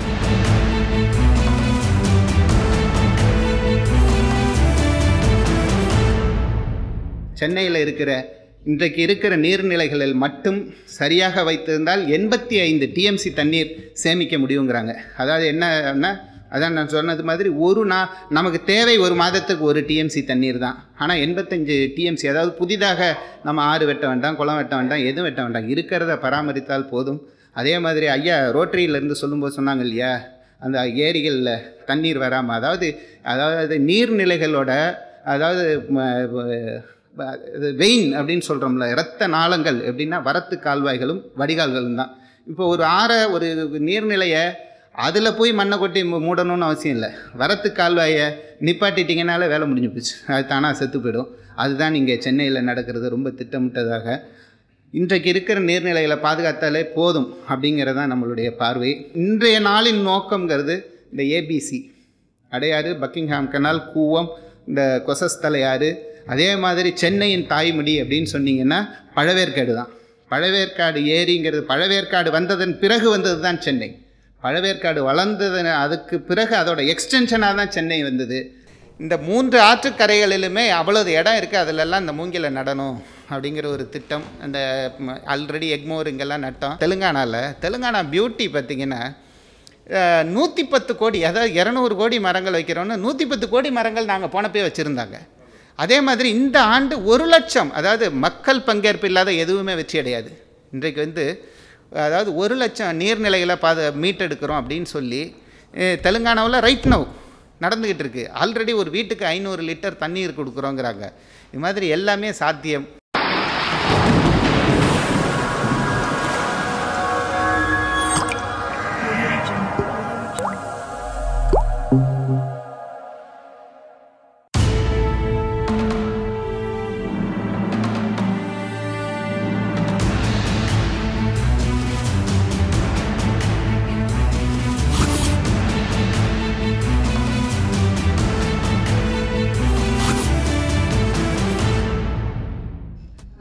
Speaker 20: சென்னையில் இருக்கிற இன்றைக்கு இருக்கிற நீர்நிலைகளில் மட்டும் சரியாக வைத்திருந்தால் எண்பத்தி ஐந்து டிஎம்சி தண்ணீர் சேமிக்க முடியுங்கிறாங்க அதாவது என்னன்னா அதான் நான் சொன்னது மாதிரி ஒரு நா நமக்கு தேவை ஒரு மாதத்துக்கு ஒரு டிஎம்சி தண்ணீர் தான் ஆனால் எண்பத்தஞ்சு டிஎம்சி அதாவது புதிதாக நம்ம ஆறு வெட்ட வேண்டாம் குளம் வெட்ட வேண்டாம் எதுவும் வெட்ட வேண்டாம் இருக்கிறத பராமரித்தால் போதும் அதே மாதிரி ஐயா ரோட்டரியிலேருந்து சொல்லும்போது சொன்னாங்க இல்லையா அந்த ஏரிகளில் தண்ணீர் வராமல் அதாவது அதாவது நீர்நிலைகளோட அதாவது ம- வ- ப- இது வெயின் அப்படின்னு சொல்கிறோம்ல இரத்த நாளங்கள் எப்படின்னா வரத்து கால்வாய்களும் வடிகால்களும் தான் இப்போ ஒரு ஆறை ஒரு நீர்நிலையை அதில் போய் மண்ணை கொட்டி மூ- மூடணும்னு அவசியம் இல்லை வரத்து கால்வாயை நிப்பாட்டிட்டிங்கனால வேலை முடிஞ்சு போச்சு அது தானாக செத்து போயிடும் அதுதான் இங்கே சென்னையில் நடக்கிறது ரொம்ப திட்டமிட்டதாக இன்றைக்கு இருக்கிற நீர்நிலைகளை பாதுகாத்தாலே போதும் அப்படிங்கிறது தான் நம்மளுடைய பார்வை இன்றைய நாளின் நோக்கங்கிறது இந்த ABC Adyar Buckingham canal Cooum இந்த கொசஸ்தலையாறு அதே மாதிரி சென்னையின் தாய்மொழி அப்படின்னு சொன்னீங்கன்னா பழவேற்காடு தான் பழவேற்காடு ஏரிங்கிறது பழவேற்காடு வந்ததன் பிறகு வந்தது தான் சென்னை பழவேற்காடு வளர்ந்தது அதுக்கு பிறகு அதோட எக்ஸ்டென்ஷனாக தான் சென்னை வந்தது இந்த மூன்று ஆற்றுக்கரைகளிலுமே அவ்வளவு இடம் இருக்குது அதிலெல்லாம் இந்த மூங்கில நடணும் அப்படிங்கிற ஒரு திட்டம் அந்த ஆல்ரெடி எக்மோர் இங்கெல்லாம் நட்டோம் தெலுங்கானாவில் தெலுங்கானா பியூட்டி பார்த்திங்கன்னா நூற்றி பத்து கோடி அதாவது இரநூறு கோடி மரங்கள் வைக்கிறோன்னு நூற்றி பத்து கோடி மரங்கள் நாங்கள் போனப்பே வச்சுருந்தாங்க அதே மாதிரி இந்த ஆண்டு ஒரு லட்சம் அதாவது மக்கள் பங்கேற்பு இல்லாத எதுவுமே வெற்றி அடையாது இன்றைக்கு வந்து அதாவது ஒரு லட்சம் நீர்நிலைகளை பாத மீட்டெடுக்கிறோம் அப்படின்னு சொல்லி அஹ், தெலுங்கானாவில் ரைட் நவ் நடந்துக்கிட்டு இருக்கு ஆல்ரெடி ஒரு வீட்டுக்கு ஐநூறு லிட்டர் தண்ணீர் கொடுக்குறோங்கிறாங்க இது மாதிரி எல்லாமே சாத்தியம்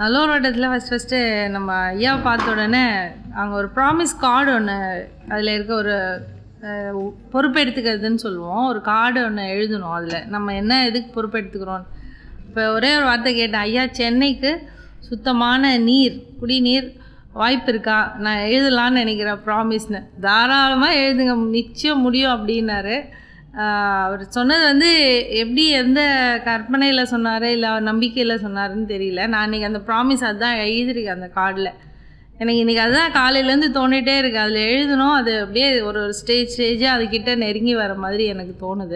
Speaker 21: நல்லோரோட்டத்தில் ஃபஸ்ட் ஃபஸ்ட்டு நம்ம ஐயாவை பார்த்த உடனே அங்கே ஒரு ப்ராமிஸ் கார்டு ஒன்று அதில் இருக்க ஒரு அஹ், பொறுப்பெடுத்துக்கிறதுன்னு சொல்லுவோம் ஒரு கார்டு ஒன்று எழுதணும் அதில் நம்ம என்ன எதுக்கு பொறுப்பெடுத்துக்கிறோம் இப்போ ஒரே ஒரு வார்த்தை கேட்டேன் ஐயா சென்னைக்கு சுத்தமான நீர் குடிநீர் வாய்ப்பு இருக்கா நான் எழுதலான்னு நினைக்கிறேன் ப்ராமிஸ்னு தாராளமாக எழுதுங்க நிச்சயம் முடியும் அப்படின்னாரு ஆஹ் அவர் சொன்னது வந்து எப்படி எந்த கற்பனையில் சொன்னார் இல்லை அவர் நம்பிக்கையில் சொன்னாருன்னு தெரியல நான் இன்றைக்கி அந்த ப்ராமிஸ் அதுதான் எழுதியிருக்கேன் அந்த கார்டில் எனக்கு இன்றைக்கி அதுதான் காலையிலேருந்து தோணிகிட்டே இருக்கு அதில் எழுதணும் அது அப்படியே ஒரு ஒரு ஸ்டேஜ் ஸ்டேஜாக அதுக்கிட்ட நெருங்கி வர மாதிரி எனக்கு தோணுது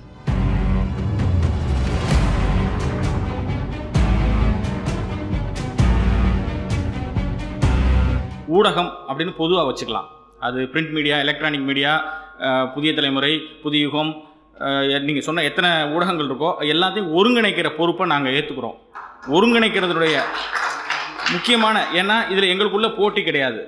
Speaker 2: ஊடகம் அப்படின்னு பொதுவாக வச்சுக்கலாம் அது பிரிண்ட் மீடியா எலக்ட்ரானிக் மீடியா புதிய தலைமுறை புதிய யுகம் நீங்கள் சொன்ன எத்தனை ஊடகங்கள் இருக்கோ எல்லாத்தையும் ஒருங்கிணைக்கிற பொறுப்பை நாங்கள் ஏற்றுக்கிறோம் ஒருங்கிணைக்கிறதுடைய முக்கியமான ஏன்னா இதில் எங்களுக்குள்ள போட்டி கிடையாது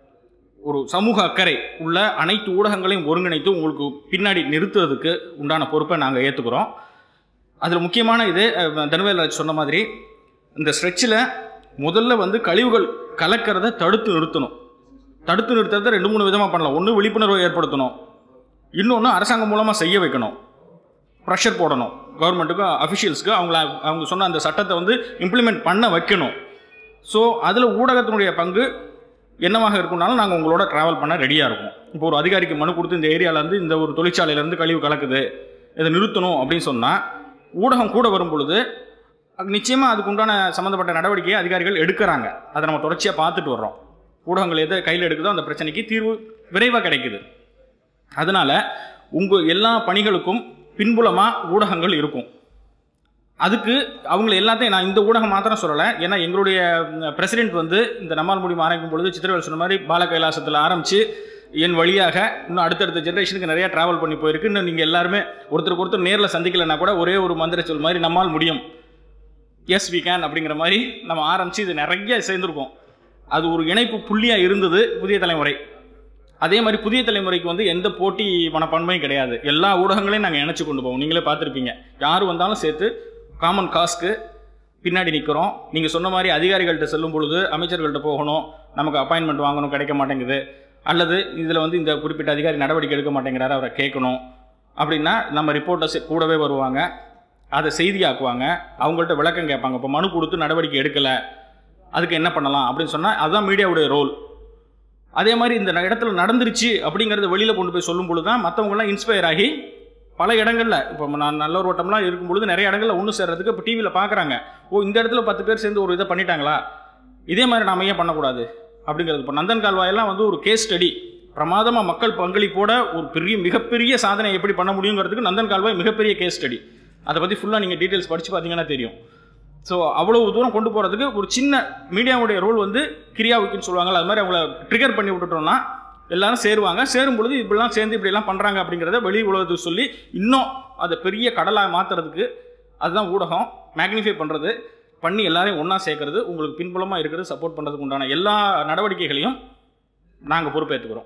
Speaker 2: ஒரு சமூக அக்கறை உள்ள அனைத்து ஊடகங்களையும் ஒருங்கிணைத்து உங்களுக்கு பின்னாடி நிறுத்துறதுக்கு உண்டான பொறுப்பை நாங்கள் ஏற்றுக்கிறோம் அதில் முக்கியமான இது அஹ், தனுவேல் ராஜ் சொன்ன மாதிரி இந்த ஸ்ட்ரெச்சில் முதல்ல வந்து கழிவுகள் கலக்கிறத தடுத்து நிறுத்தணும் தடுத்து நிறுத்துறத ரெண்டு மூணு விதமாக பண்ணலாம் ஒன்று விழிப்புணர்வை ஏற்படுத்தணும் இன்னொன்று அரசாங்கம் மூலமாக செய்ய வைக்கணும் ப்ரெஷர் போடணும் கவர்மெண்ட்டுக்கு அஃபிஷியல்ஸ்க்கு அவங்கள அவங்க சொன்ன அந்த சட்டத்தை வந்து இம்ப்ளிமெண்ட் பண்ண வைக்கணும் ஸோ அதில் ஊடகத்தினுடைய பங்கு என்னவாக இருக்கும்னாலும் நாங்கள் உங்களோட ட்ராவல் பண்ண ரெடியாக இருக்கோம் இப்போ ஒரு அதிகாரிக்கு மனு கொடுத்து இந்த ஏரியாவிலேருந்து இந்த ஒரு தொழிற்சாலையிலேருந்து கழிவு கலக்குது இதை நிறுத்தணும் அப்படின்னு சொன்னால் ஊடகம் கூட வரும் பொழுது நிச்சயமாக அதுக்கு உண்டான சம்மந்தப்பட்ட நடவடிக்கையை அதிகாரிகள் எடுக்கிறாங்க அதை நம்ம தொடர்ச்சியாக பார்த்துட்டு வர்றோம் ஊடகங்கள் எதை கையில் எடுக்குதோ அந்த பிரச்சனைக்கு தீர்வு விரைவாக கிடைக்குது அதனால் உங்கள் எல்லா பணிகளுக்கும் பின்புலமாக ஊடகங்கள் இருக்கும் அதுக்கு அவங்கள எல்லாத்தையும் நான் இந்த ஊடகம் மாத்திரம் சொல்லலை ஏன்னா எங்களுடைய பிரசிடென்ட் வந்து இந்த நம்மால் முடியும் ஆரம்பிக்கும் பொழுது சித்திரவேல் சொன்ன மாதிரி பால கைலாசத்தில் ஆரம்பித்து என் வழியாக இன்னும் அடுத்தடுத்த ஜென்ரேஷனுக்கு நிறைய ட்ராவல் பண்ணி போயிருக்கு இன்னும் நீங்கள் எல்லாருமே ஒருத்தருக்கு ஒருத்தர் நேரில் சந்திக்கலைன்னா கூட ஒரே ஒரு மந்திர சொல் மாதிரி நம்மால் முடியும் எஸ் வி கேன் அப்படிங்கிற மாதிரி நம்ம ஆரம்பித்து இது நிறைய சேர்ந்துருக்கோம் அது ஒரு இணைப்பு புள்ளியாக இருந்தது புதிய தலைமுறை அதே மாதிரி புதிய தலைமுறைக்கு வந்து எந்த போட்டி மனப்பான்மையும் கிடையாது எல்லா ஊடகங்களையும் நாங்கள் இணைச்சு கொண்டு போவோம் நீங்களே பார்த்துருப்பீங்க யார் வந்தாலும் சேர்த்து காமன் காஸ்க்கு பின்னாடி நிற்கிறோம் நீங்கள் சொன்ன மாதிரி அதிகாரிகள்கிட்ட செல்லும் பொழுது அமைச்சர்கள்ட்ட போகணும் நமக்கு அப்பாயின்மெண்ட் வாங்கணும் கிடைக்க மாட்டேங்குது அல்லது இதில் வந்து இந்த குறிப்பிட்ட அதிகாரி நடவடிக்கை எடுக்க மாட்டேங்கிறாரு அவரை கேட்கணும் அப்படின்னா நம்ம ரிப்போர்ட்டர்ஸ் கூடவே வருவாங்க அதை செய்தியாக்குவாங்க அவங்கள்ட்ட விளக்கம் கேட்பாங்க இப்போ மனு கொடுத்து நடவடிக்கை எடுக்கலை அதுக்கு என்ன பண்ணலாம் அப்படின்னு சொன்னால் அதுதான் மீடியாவுடைய ரோல் அதே மாதிரி இந்த இடத்துல நடந்துருச்சு அப்படிங்கிறத வெளியில் கொண்டு போய் சொல்லும் பொழுது தான் மற்றவங்களாம் இன்ஸ்பயர் ஆகி பல இடங்களில் இப்போ நான் நல்ல ஒரு ஓட்டம்லாம் இருக்கும்பொழுது நிறைய இடங்களில் ஒன்று சேர்றதுக்கு இப்போ டிவியில் பார்க்குறாங்க ஓ இந்த இடத்துல பத்து பேர் சேர்ந்து ஒரு இதை பண்ணிட்டாங்களா இதே மாதிரி நாம ஏன் பண்ணக்கூடாது அப்படிங்கிறது இப்போ நந்தன் கால்வாயெல்லாம் வந்து ஒரு கேஸ் ஸ்டடி பிரமாதமாக மக்கள் பங்களிப்போட ஒரு பெரிய மிகப்பெரிய சாதனை எப்படி பண்ண முடியுங்கிறதுக்கு நந்தன் கால்வாய் மிகப்பெரிய கேஸ் ஸ்டடி அதை பற்றி ஃபுல்லாக நீங்கள் டீட்டெயில்ஸ் படித்து பார்த்தீங்கன்னா தெரியும் ஸோ அவ்வளவு தூரம் கொண்டு போகிறதுக்கு ஒரு சின்ன மீடியாவுடைய ரோல் வந்து கிரியாவுக்குன்னு சொல்லுவாங்கல்ல அது மாதிரி அவங்கள ட்ரிகர் பண்ணி விட்டுட்டோம்னா எல்லாரும் சேருவாங்க சேரும் பொழுது இப்படிலாம் சேர்ந்து இப்படிலாம் பண்ணுறாங்க அப்படிங்கிறத வெளி உலகத்துக்கு சொல்லி இன்னும் அதை பெரிய கடலாக மாற்றுறதுக்கு அதுதான் ஊடகம் மேக்னிஃபை பண்ணுறது பண்ணி எல்லாரையும் ஒன்றா சேர்க்கறது உங்களுக்கு பின்புலமாக இருக்கிறது சப்போர்ட் பண்ணுறதுக்கு உண்டான எல்லா நடவடிக்கைகளையும் நாங்கள் பொறுப்பேற்றுக்கிறோம்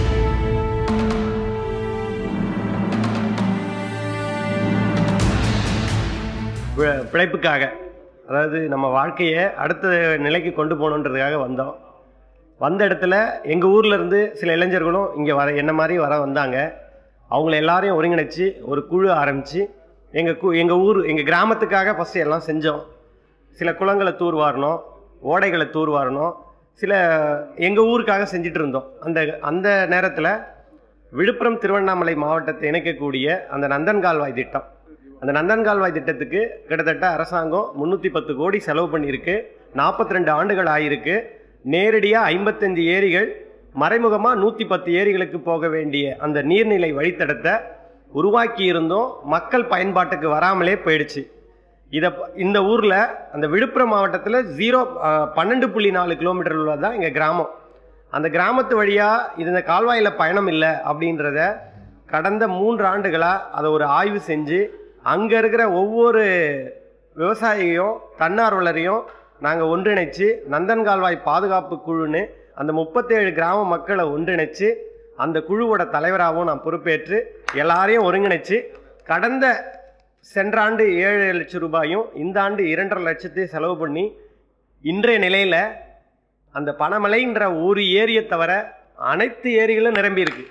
Speaker 22: பி- பிழைப்புக்காக அதாவது நம்ம வாழ்க்கையை அடுத்த நிலைக்கு கொண்டு போகணுன்றதுக்காக வந்தோம் வந்த இடத்துல எங்கள் ஊர்ல இருந்து சில இளைஞர்களும் இங்கே வர என்ன மாதிரி வர வந்தாங்க அவங்கள எல்லாரையும் ஒருங்கிணைச்சு ஒரு குழு ஆரம்பித்து எங்கள் கு எங்கள் ஊர் எங்கள் கிராமத்துக்காக ஃபஸ்ட்டு எல்லாம் செஞ்சோம் சில குளங்களை தூர்வாரணும் ஓடைகளை தூர்வாரணும் சில எங்கள் ஊருக்காக செஞ்சுட்டு இருந்தோம் அந்த அந்த நேரத்தில் விழுப்புரம் திருவண்ணாமலை மாவட்டத்தை இணைக்கக்கூடிய அந்த நந்தன்கால்வாய் திட்டம் அந்த நந்தன்கால்வாய் திட்டத்துக்கு கிட்டத்தட்ட அரசாங்கம் முந்நூற்றி பத்து கோடி செலவு பண்ணியிருக்கு நாற்பத்தி ரெண்டு ஆண்டுகள் ஆயிருக்கு நேரடியாக ஐம்பத்தஞ்சு ஏரிகள் மறைமுகமாக நூற்றி பத்து ஏரிகளுக்கு போக வேண்டிய அந்த நீர்நிலை வழித்தடத்தை உருவாக்கி இருந்தும் மக்கள் பயன்பாட்டுக்கு வராமலே போயிடுச்சு இதை ப- இந்த ஊரில் அந்த விழுப்புரம் மாவட்டத்தில் ஜீரோ பன்னெண்டு புள்ளி நாலு கிலோமீட்டர் உள்ளதான் எங்கள் கிராமம் அந்த கிராமத்து வழியாக இது இந்த கால்வாயில் பயணம் இல்லை அப்படின்றத கடந்த மூன்று ஆண்டுகளாக அதை ஒரு ஆய்வு செஞ்சு அங்கே இருக்கிற ஒவ்வொரு விவசாயியையும் தன்னார்வலரையும் நாங்கள் ஒன்றிணைச்சு நந்தன் கால்வாய் பாதுகாப்பு குழுன்னு அந்த முப்பத்தேழு கிராம மக்களை ஒன்றிணைச்சு அந்த குழுவோட தலைவராகவும் நான் பொறுப்பேற்று எல்லாரையும் ஒருங்கிணைச்சு கடந்த சென்ற ஆண்டு ஏழு லட்சம் ரூபாயும் இந்த ஆண்டு இரண்டரை லட்சத்தையும் செலவு பண்ணி இன்றைய நிலையில் அந்த பனமலைன்ற ஒரு ஏரியை தவிர அனைத்து ஏரிகளும் நிரம்பி இருக்கு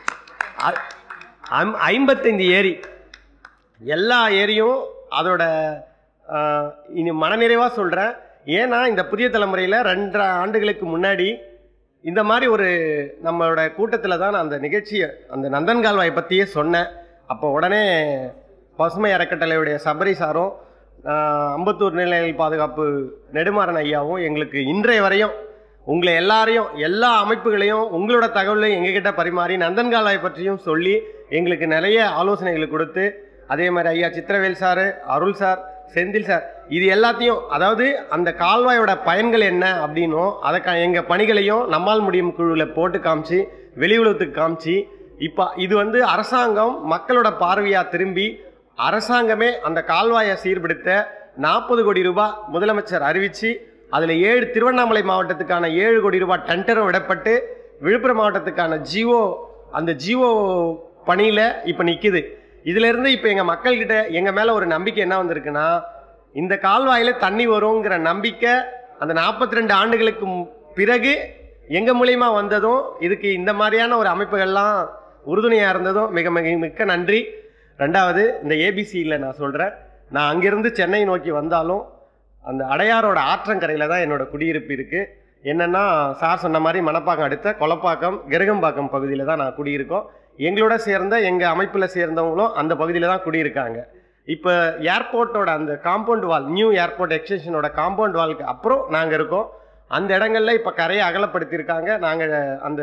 Speaker 22: அ- ஐம்- ஐம்பத்தஞ்சு ஏரி எல்லா ஏரியும் அதோட ஆஹ், இனி மனநிறைவாக சொல்கிறேன் ஏன்னா இந்த புதிய தலைமுறையில் ரெண்டரை ஆண்டுகளுக்கு முன்னாடி இந்த மாதிரி ஒரு நம்மளோட கூட்டத்தில் தான் நான் அந்த நிகழ்ச்சியை அந்த நந்தன் கால்வாயை பற்றியே சொன்னேன் அப்போ உடனே பசுமை அறக்கட்டளையுடைய சபரி சாரும் ஆஹ், அம்பத்தூர் நிலையில் பாதுகாப்பு நெடுமாறன் ஐயாவும் எங்களுக்கு இன்றைய வரையும் உங்களை எல்லாரையும் எல்லா அமைப்புகளையும் உங்களோட தகவலையும் எங்ககிட்ட பரிமாறி நந்தன் கால்வாய் பற்றியும் சொல்லி எங்களுக்கு நிறைய ஆலோசனைகளை கொடுத்து அதே மாதிரி ஐயா Chithravel sir Arul sir Senthil sir இது எல்லாத்தையும் அதாவது அந்த கால்வாயோட பயன்கள் என்ன அப்படின்னும் அதை எங்கள் பணிகளையும் நம்மால் முடியும் குழுவில் போட்டு காமிச்சு வெளி உலகத்துக்கு காமிச்சு இப்போ இது வந்து அரசாங்கம் மக்களோட பார்வையாக திரும்பி அரசாங்கமே அந்த கால்வாயை சீர்படுத்த நாற்பது கோடி ரூபாய் முதலமைச்சர் அறிவித்து அதில் ஏழு திருவண்ணாமலை மாவட்டத்துக்கான ஏழு கோடி ரூபாய் டெண்டரும் விடப்பட்டு விழுப்புரம் மாவட்டத்துக்கான ஜிஓ அந்த ஜிஓ பணியில் இப்போ நிற்கிது இதிலிருந்து இப்போ எங்கள் மக்கள்கிட்ட எங்கள் மேலே ஒரு நம்பிக்கை என்ன வந்திருக்குன்னா இந்த கால்வாயில் தண்ணி வருங்கிற நம்பிக்கை அந்த நாற்பத்தி ரெண்டு ஆண்டுகளுக்கு மு- பிறகு எங்கள் மூலியமா வந்ததும் இதுக்கு இந்த மாதிரியான ஒரு அமைப்புகள்லாம் உறுதுணையாக இருந்ததும் மிக மிக மிக்க நன்றி ரெண்டாவது இந்த ஏபிசியில் நான் சொல்கிறேன் நான் அங்கிருந்து சென்னை நோக்கி வந்தாலும் அந்த அடையாரோட ஆற்றங்கரையில் தான் என்னோட குடியிருப்பு இருக்குது என்னென்னா சார் சொன்ன மாதிரி மணப்பாக்கம் அடுத்த கொலப்பாக்கம் கிரகம்பாக்கம் பகுதியில் தான் நான் குடியிருக்கோம் எங்களோட சேர்ந்த எங்கள் அமைப்பில் சேர்ந்தவங்களும் அந்த பகுதியில் தான் குடியிருக்காங்க இப்போ ஏர்போர்ட்டோட அந்த காம்பவுண்ட் வால் நியூ ஏர்போர்ட் எக்ஸ்டென்ஷனோட காம்பவுண்ட் வாலுக்கு அப்புறம் நாங்கள் இருக்கோம் அந்த இடங்கள்ல இப்போ கரையை அகலப்படுத்தியிருக்காங்க நாங்கள் அந்த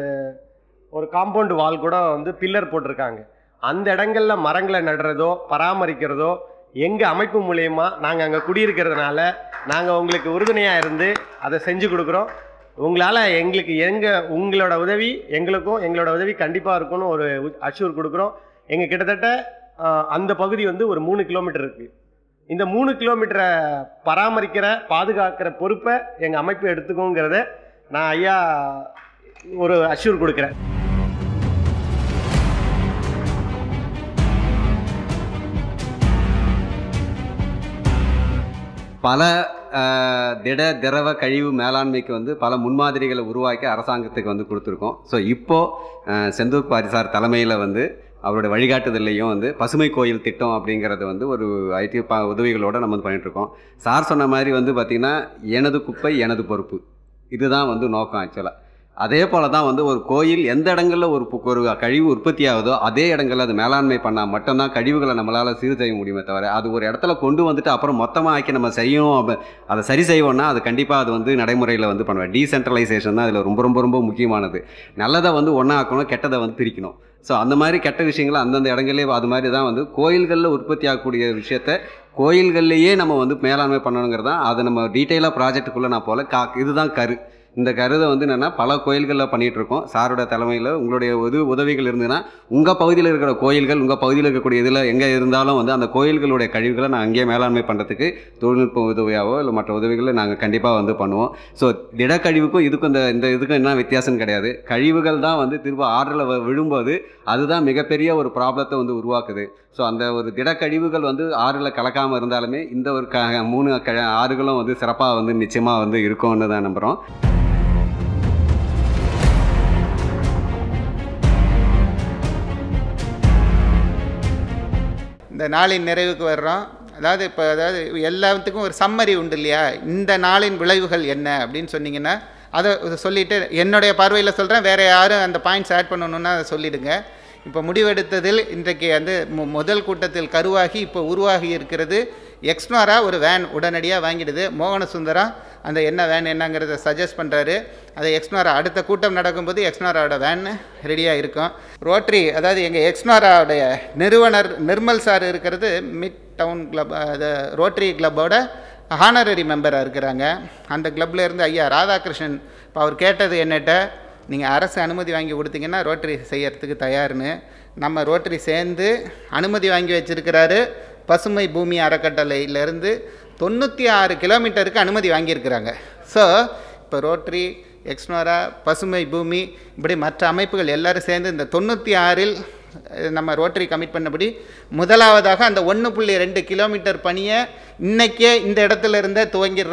Speaker 22: ஒரு காம்பவுண்ட் வால் கூட வந்து பில்லர் போட்டிருக்காங்க அந்த இடங்கள்ல மரங்களை நடுறதோ பராமரிக்கிறதோ எங்கள் அமைப்பு மூலயமா நாங்கள் அங்கே குடியிருக்கிறதுனால நாங்கள் உங்களுக்கு உறுதுணையாக இருந்து அதை செஞ்சு கொடுக்குறோம் உங்களால் எங்களுக்கு எங்கள் உங்களோட உதவி எங்களுக்கும் எங்களோட உதவி கண்டிப்பாக இருக்கும்னு ஒரு அஷூர் கொடுக்குறோம் எங்கள் கிட்டத்தட்ட ஆஹ், அந்த பகுதி வந்து ஒரு மூணு கிலோமீட்டர் இருக்குது இந்த மூணு கிலோமீட்டரை பராமரிக்கிற பாதுகாக்கிற பொறுப்பை எங்கள் அமைப்பு எடுத்துக்கோங்கிறத நான் ஐயா ஒரு அஷூர் கொடுக்குறேன்
Speaker 3: பல அஹ், திட திரவ கழிவு மேலாண்மைக்கு வந்து பல முன்மாதிரிகளை உருவாக்கி அரசாங்கத்துக்கு வந்து கொடுத்துருக்கோம் ஸோ இப்போது செந்தூர் பாரிசார் தலைமையில் வந்து அவருடைய வழிகாட்டுதல்லையும் வந்து பசுமை கோயில் திட்டம் அப்படிங்கிறது வந்து ஒரு ஐடி ப உதவிகளோடு நம்ம வந்து பண்ணிகிட்ருக்கோம் சார் சொன்ன மாதிரி வந்து பார்த்திங்கன்னா எனது குப்பை எனது பொறுப்பு இதுதான் வந்து நோக்கம் ஆக்சுவலாக அதே போல தான் வந்து ஒரு கோயில் எந்த இடங்களில் ஒரு பு- ஒரு கழிவு உற்பத்தி ஆகுதோ அதே இடங்களில் அது மேலாண்மை பண்ணால் மட்டும்தான் கழிவுகளை நம்மளால் சீர் செய்ய முடியுமே தவிர அது ஒரு இடத்துல கொண்டு வந்துட்டு அப்புறம் மொத்தமாக ஆக்கி நம்ம செய்யணும் அப்ப- அதை சரி செய்வோம்னா அது கண்டிப்பாக அது வந்து நடைமுறையில் வந்து பண்ணுவேன் டீசென்ட்ரலைசேஷன் தான் இதில் ரொம்ப ரொம்ப ரொம்ப முக்கியமானது நல்லதை வந்து ஒன்றா ஆக்கணும் கெட்டதை வந்து பிரிக்கணும் ஸோ அந்த மாதிரி கெட்ட விஷயங்களை அந்தந்த இடங்களே அது மாதிரி தான் வந்து கோயில்களில் உற்பத்தி ஆகக்கூடிய விஷயத்த கோயில்கள்லேயே நம்ம வந்து மேலாண்மை பண்ணணுங்கிறது தான் அதை நம்ம டீட்டெயிலாக ப்ராஜெக்ட்டுக்குள்ளே நான் போல கா இதுதான் கரு இந்த கருதை வந்து என்னென்னா பல கோயில்களில் பண்ணிகிட்டு இருக்கோம் சாரோட தலைமையில் உங்களுடைய உதவி உதவிகள் இருந்ததுன்னா உங்கள் பகுதியில் இருக்கிற கோயில்கள் உங்கள் பகுதியில் இருக்கக்கூடிய இதில் எங்கே இருந்தாலும் வந்து அந்த கோயில்களுடைய கழிவுகளை நான் அங்கேயே மேலாண்மை பண்ணுறதுக்கு தொழில்நுட்ப உதவியாவோ இல்லை மற்ற உதவிகளை நாங்கள் கண்டிப்பாக வந்து பண்ணுவோம் ஸோ திடக்கழிவுக்கும் இதுக்கும் இந்த இந்த இதுக்கும் என்ன வித்தியாசம் கிடையாது கழிவுகள் தான் வந்து திரும்ப ஆறில் விழும்போது அதுதான் மிகப்பெரிய ஒரு ப்ராப்ளத்தை வந்து உருவாக்குது ஸோ அந்த ஒரு திடக்கழிவுகள் வந்து ஆறில் கலக்காமல் இருந்தாலுமே இந்த ஒரு க மூணு க ஆறுகளும் வந்து சிறப்பாக வந்து நிச்சயமாக வந்து இருக்கும்னு தான் நம்புகிறோம்
Speaker 20: இந்த நாளின் நிறைவுக்கு வர்றோம் அதாவது இப்போ அதாவது எல்லாத்துக்கும் ஒரு சம்மரி உண்டு இல்லையா இந்த நாளின் விளைவுகள் என்ன அப்படின்னு சொன்னீங்கன்னா அதை சொல்லிவிட்டு என்னுடைய பார்வையில் சொல்கிறேன் வேறு யாரும் அந்த பாயிண்ட்ஸ் ஆட் பண்ணணுன்னா அதை சொல்லிடுங்க இப்போ முடிவெடுத்ததில் இன்றைக்கு வந்து மு- முதல் கூட்டத்தில் கருவாகி இப்போ உருவாகி இருக்கிறது எக்ஸ்னோரா ஒரு வேன் உடனடியாக வாங்கிடுது மோகன சுந்தரம் அந்த என்ன வேன் என்னங்கிறத சஜஸ்ட் பண்ணுறாரு அதை எக்ஸ்னோரா அடுத்த கூட்டம் நடக்கும்போது எக்ஸ்னோராவோட வேன் ரெடியாக இருக்கும் ரோட்ரி அதாவது எங்கள் எக்ஸ்னோராவுடைய நிறுவனர் நிர்மல் சார் இருக்கிறது மிட் டவுன் கிளப் அது ரோட்ரி கிளப்போட ஹானரரி மெம்பராக இருக்கிறாங்க அந்த கிளப்ல இருந்து ஐயா ராதாகிருஷ்ணன் இப்போ அவர் கேட்டது என்னட்ட நீங்கள் அரசு அனுமதி வாங்கி கொடுத்தீங்கன்னா ரோட்டரி செய்யறதுக்கு தயார்னு நம்ம ரோட்டரி சேர்ந்து அனுமதி வாங்கி வச்சிருக்கிறாரு பசுமை பூமி அறக்கட்டளையிலேருந்து தொண்ணூற்றி ஆறு கிலோமீட்டருக்கு அனுமதி வாங்கியிருக்கிறாங்க ஸோ இப்போ ரோட்டரி எக்ஸ்னோரா பசுமை பூமி இப்படி மற்ற அமைப்புகள் எல்லாரும் சேர்ந்து இந்த தொண்ணூற்றி ஆறில் அஹ், நம்ம ரோட்டரி கமிட் பண்ணபடி முதலாவதாக அந்த ஒன்று புள்ளி ரெண்டு கிலோமீட்டர் பணியை இன்னைக்கே இந்த இடத்துல இருந்தே துவங்கிடுறோம்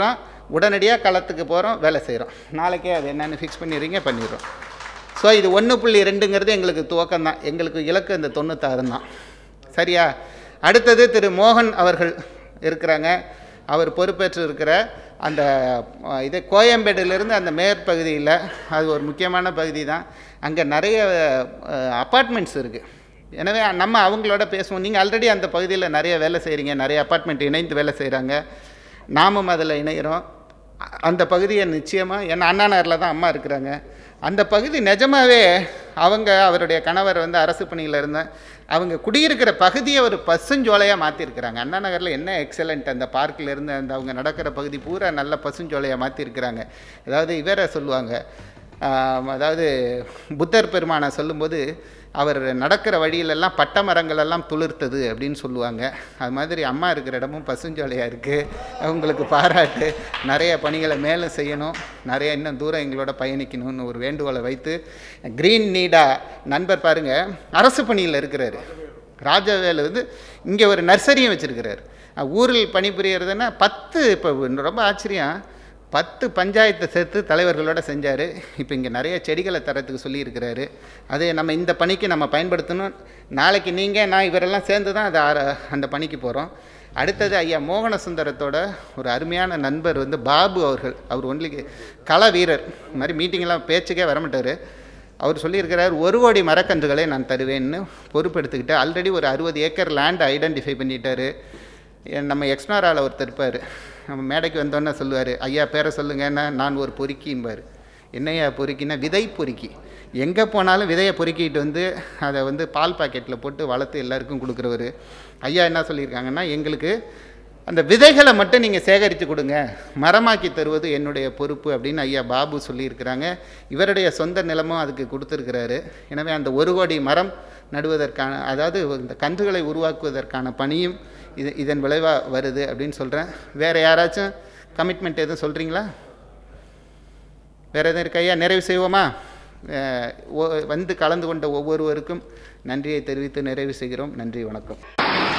Speaker 20: உடனடியாக களத்துக்கு போகிறோம் வேலை செய்கிறோம் நாளைக்கே அது என்னென்னு ஃபிக்ஸ் பண்ணிடுறீங்க பண்ணிடுறோம் ஸோ இது ஒன்று புள்ளி ரெண்டுங்கிறது எங்களுக்கு துவக்கம் தான் எங்களுக்கு இலக்கு இந்த தொண்ணூத்தாறு தான் சரியா அடுத்தது திரு மோகன் அவர்கள் இருக்கிறாங்க அவர் பொறுப்பேற்று இருக்கிற அந்த அஹ், இது கோயம்பேடுலேருந்து அந்த மேற்பகுதியில் அது ஒரு முக்கியமான பகுதி தான் அங்கே நிறைய அப்பார்ட்மெண்ட்ஸ் இருக்குது எனவே நம்ம அவங்களோட பேசுவோம் நீங்கள் ஆல்ரெடி அந்த பகுதியில் நிறைய வேலை செய்கிறீங்க நிறைய அப்பார்ட்மெண்ட் இணைந்து வேலை செய்கிறாங்க நாமும் அதில் இணைகிறோம் அ- அந்த பகுதியை நிச்சயமாக ஏன்னா அண்ணா நகரில் தான் அம்மா இருக்கிறாங்க அந்த பகுதி நிஜமாவே அவங்க அவருடைய கணவர் வந்து அரசு பணியில் இருந்த அவங்க குடியிருக்கிற பகுதியை ஒரு பசுஞ்சோலையாக மாற்றிருக்கிறாங்க அண்ணா நகரில் என்ன எக்ஸலண்ட் அந்த பார்க்கில் இருந்து அந்த அவங்க நடக்கிற பகுதி பூரா நல்ல பசுஞ்சோலையாக மாற்றிருக்கிறாங்க அதாவது இவரை சொல்லுவாங்க ஆம், அதாவது புத்தர் பெருமானை சொல்லும்போது அவர் நடக்கிற வழியிலெல்லாம் பட்ட மரங்கள் எல்லாம் துளிர்த்தது அப்படின்னு சொல்லுவாங்க அது மாதிரி அம்மா இருக்கிற இடமும் பசுஞ்சோலையாக இருக்குது அவங்களுக்கு பாராட்டு நிறைய பணிகளை மேலும் செய்யணும் நிறைய இன்னும் தூரம் எங்களோட பயணிக்கணும்னு ஒரு வேண்டுகோளை வைத்து க்ரீன் நீடா நண்பர் பாருங்க அரசு பணியில் இருக்கிறாரு ராஜவேலு வந்து இங்கே ஒரு நர்சரியும் வச்சுருக்கிறாரு ஊரில் பணிபுரியறதுன்னா பத்து இப்போ ரொம்ப ஆச்சரியம் பத்து பஞ்சாயத்தை சேர்த்து தலைவர்களோட செஞ்சார் இப்போ இங்கே நிறைய செடிகளை தரத்துக்கு சொல்லியிருக்கிறாரு அது நம்ம இந்த பணிக்கு நம்ம பயன்படுத்தணும் நாளைக்கு நீங்கள் நான் இவரெல்லாம் சேர்ந்து தான் அதை ஆர- அந்த பணிக்கு போகிறோம் அடுத்தது ஐயா மோகன சுந்தரத்தோட ஒரு அருமையான நண்பர் வந்து பாபு அவர்கள் அவர் ஒன்லி கள வீரர் இந்த மாதிரி மீட்டிங்கெல்லாம் பேச்சுக்கே வரமாட்டார் அவர் சொல்லியிருக்கிறார் ஒரு கோடி மரக்கன்றுகளை நான் தருவேன்னு பொறுப்பெடுத்துக்கிட்டு ஆல்ரெடி ஒரு அறுபது ஏக்கர் லேண்ட் ஐடென்டிஃபை பண்ணிட்டாரு என் நம்ம எக்ஸ்னாரால் ஒருத்தர் இருப்பார் நம்ம மேடைக்கு வந்தோன்னே சொல்லுவார் ஐயா பேரை சொல்லுங்கன்னா நான் ஒரு பொறுக்கிம்பார் என்னையா பொறுக்கின்னா விதை பொறுக்கி எங்கே போனாலும் விதையை பொறுக்கிட்டு வந்து அதை வந்து பால் பாக்கெட்டில் போட்டு வளர்த்து எல்லாருக்கும் கொடுக்குறவர் ஐயா என்ன சொல்லியிருக்காங்கன்னா எங்களுக்கு அந்த விதைகளை மட்டும் நீங்கள் சேகரித்து கொடுங்க மரமாக்கி தருவது என்னுடைய பொறுப்பு அப்படின்னு ஐயா பாபு சொல்லியிருக்கிறாங்க இவருடைய சொந்த நிலமும் அதுக்கு கொடுத்துருக்கிறாரு எனவே அந்த ஒரு கோடி மரம் நடுவதற்கான அதாவது இந்த கன்றுகளை உருவாக்குவதற்கான பணியும் இது இதன் விளைவாக வருது அப்படின்னு சொல்கிறேன் வேறு யாராச்சும் கமிட்மெண்ட் எதுவும் சொல்கிறீங்களா வேறு எதுவும் இருக்கா ஐயா நிறைவு செய்வோமா அஹ் ஒ- வந்து கலந்து கொண்ட ஒவ்வொருவருக்கும் நன்றியை தெரிவித்து நிறைவு செய்கிறோம் நன்றி வணக்கம்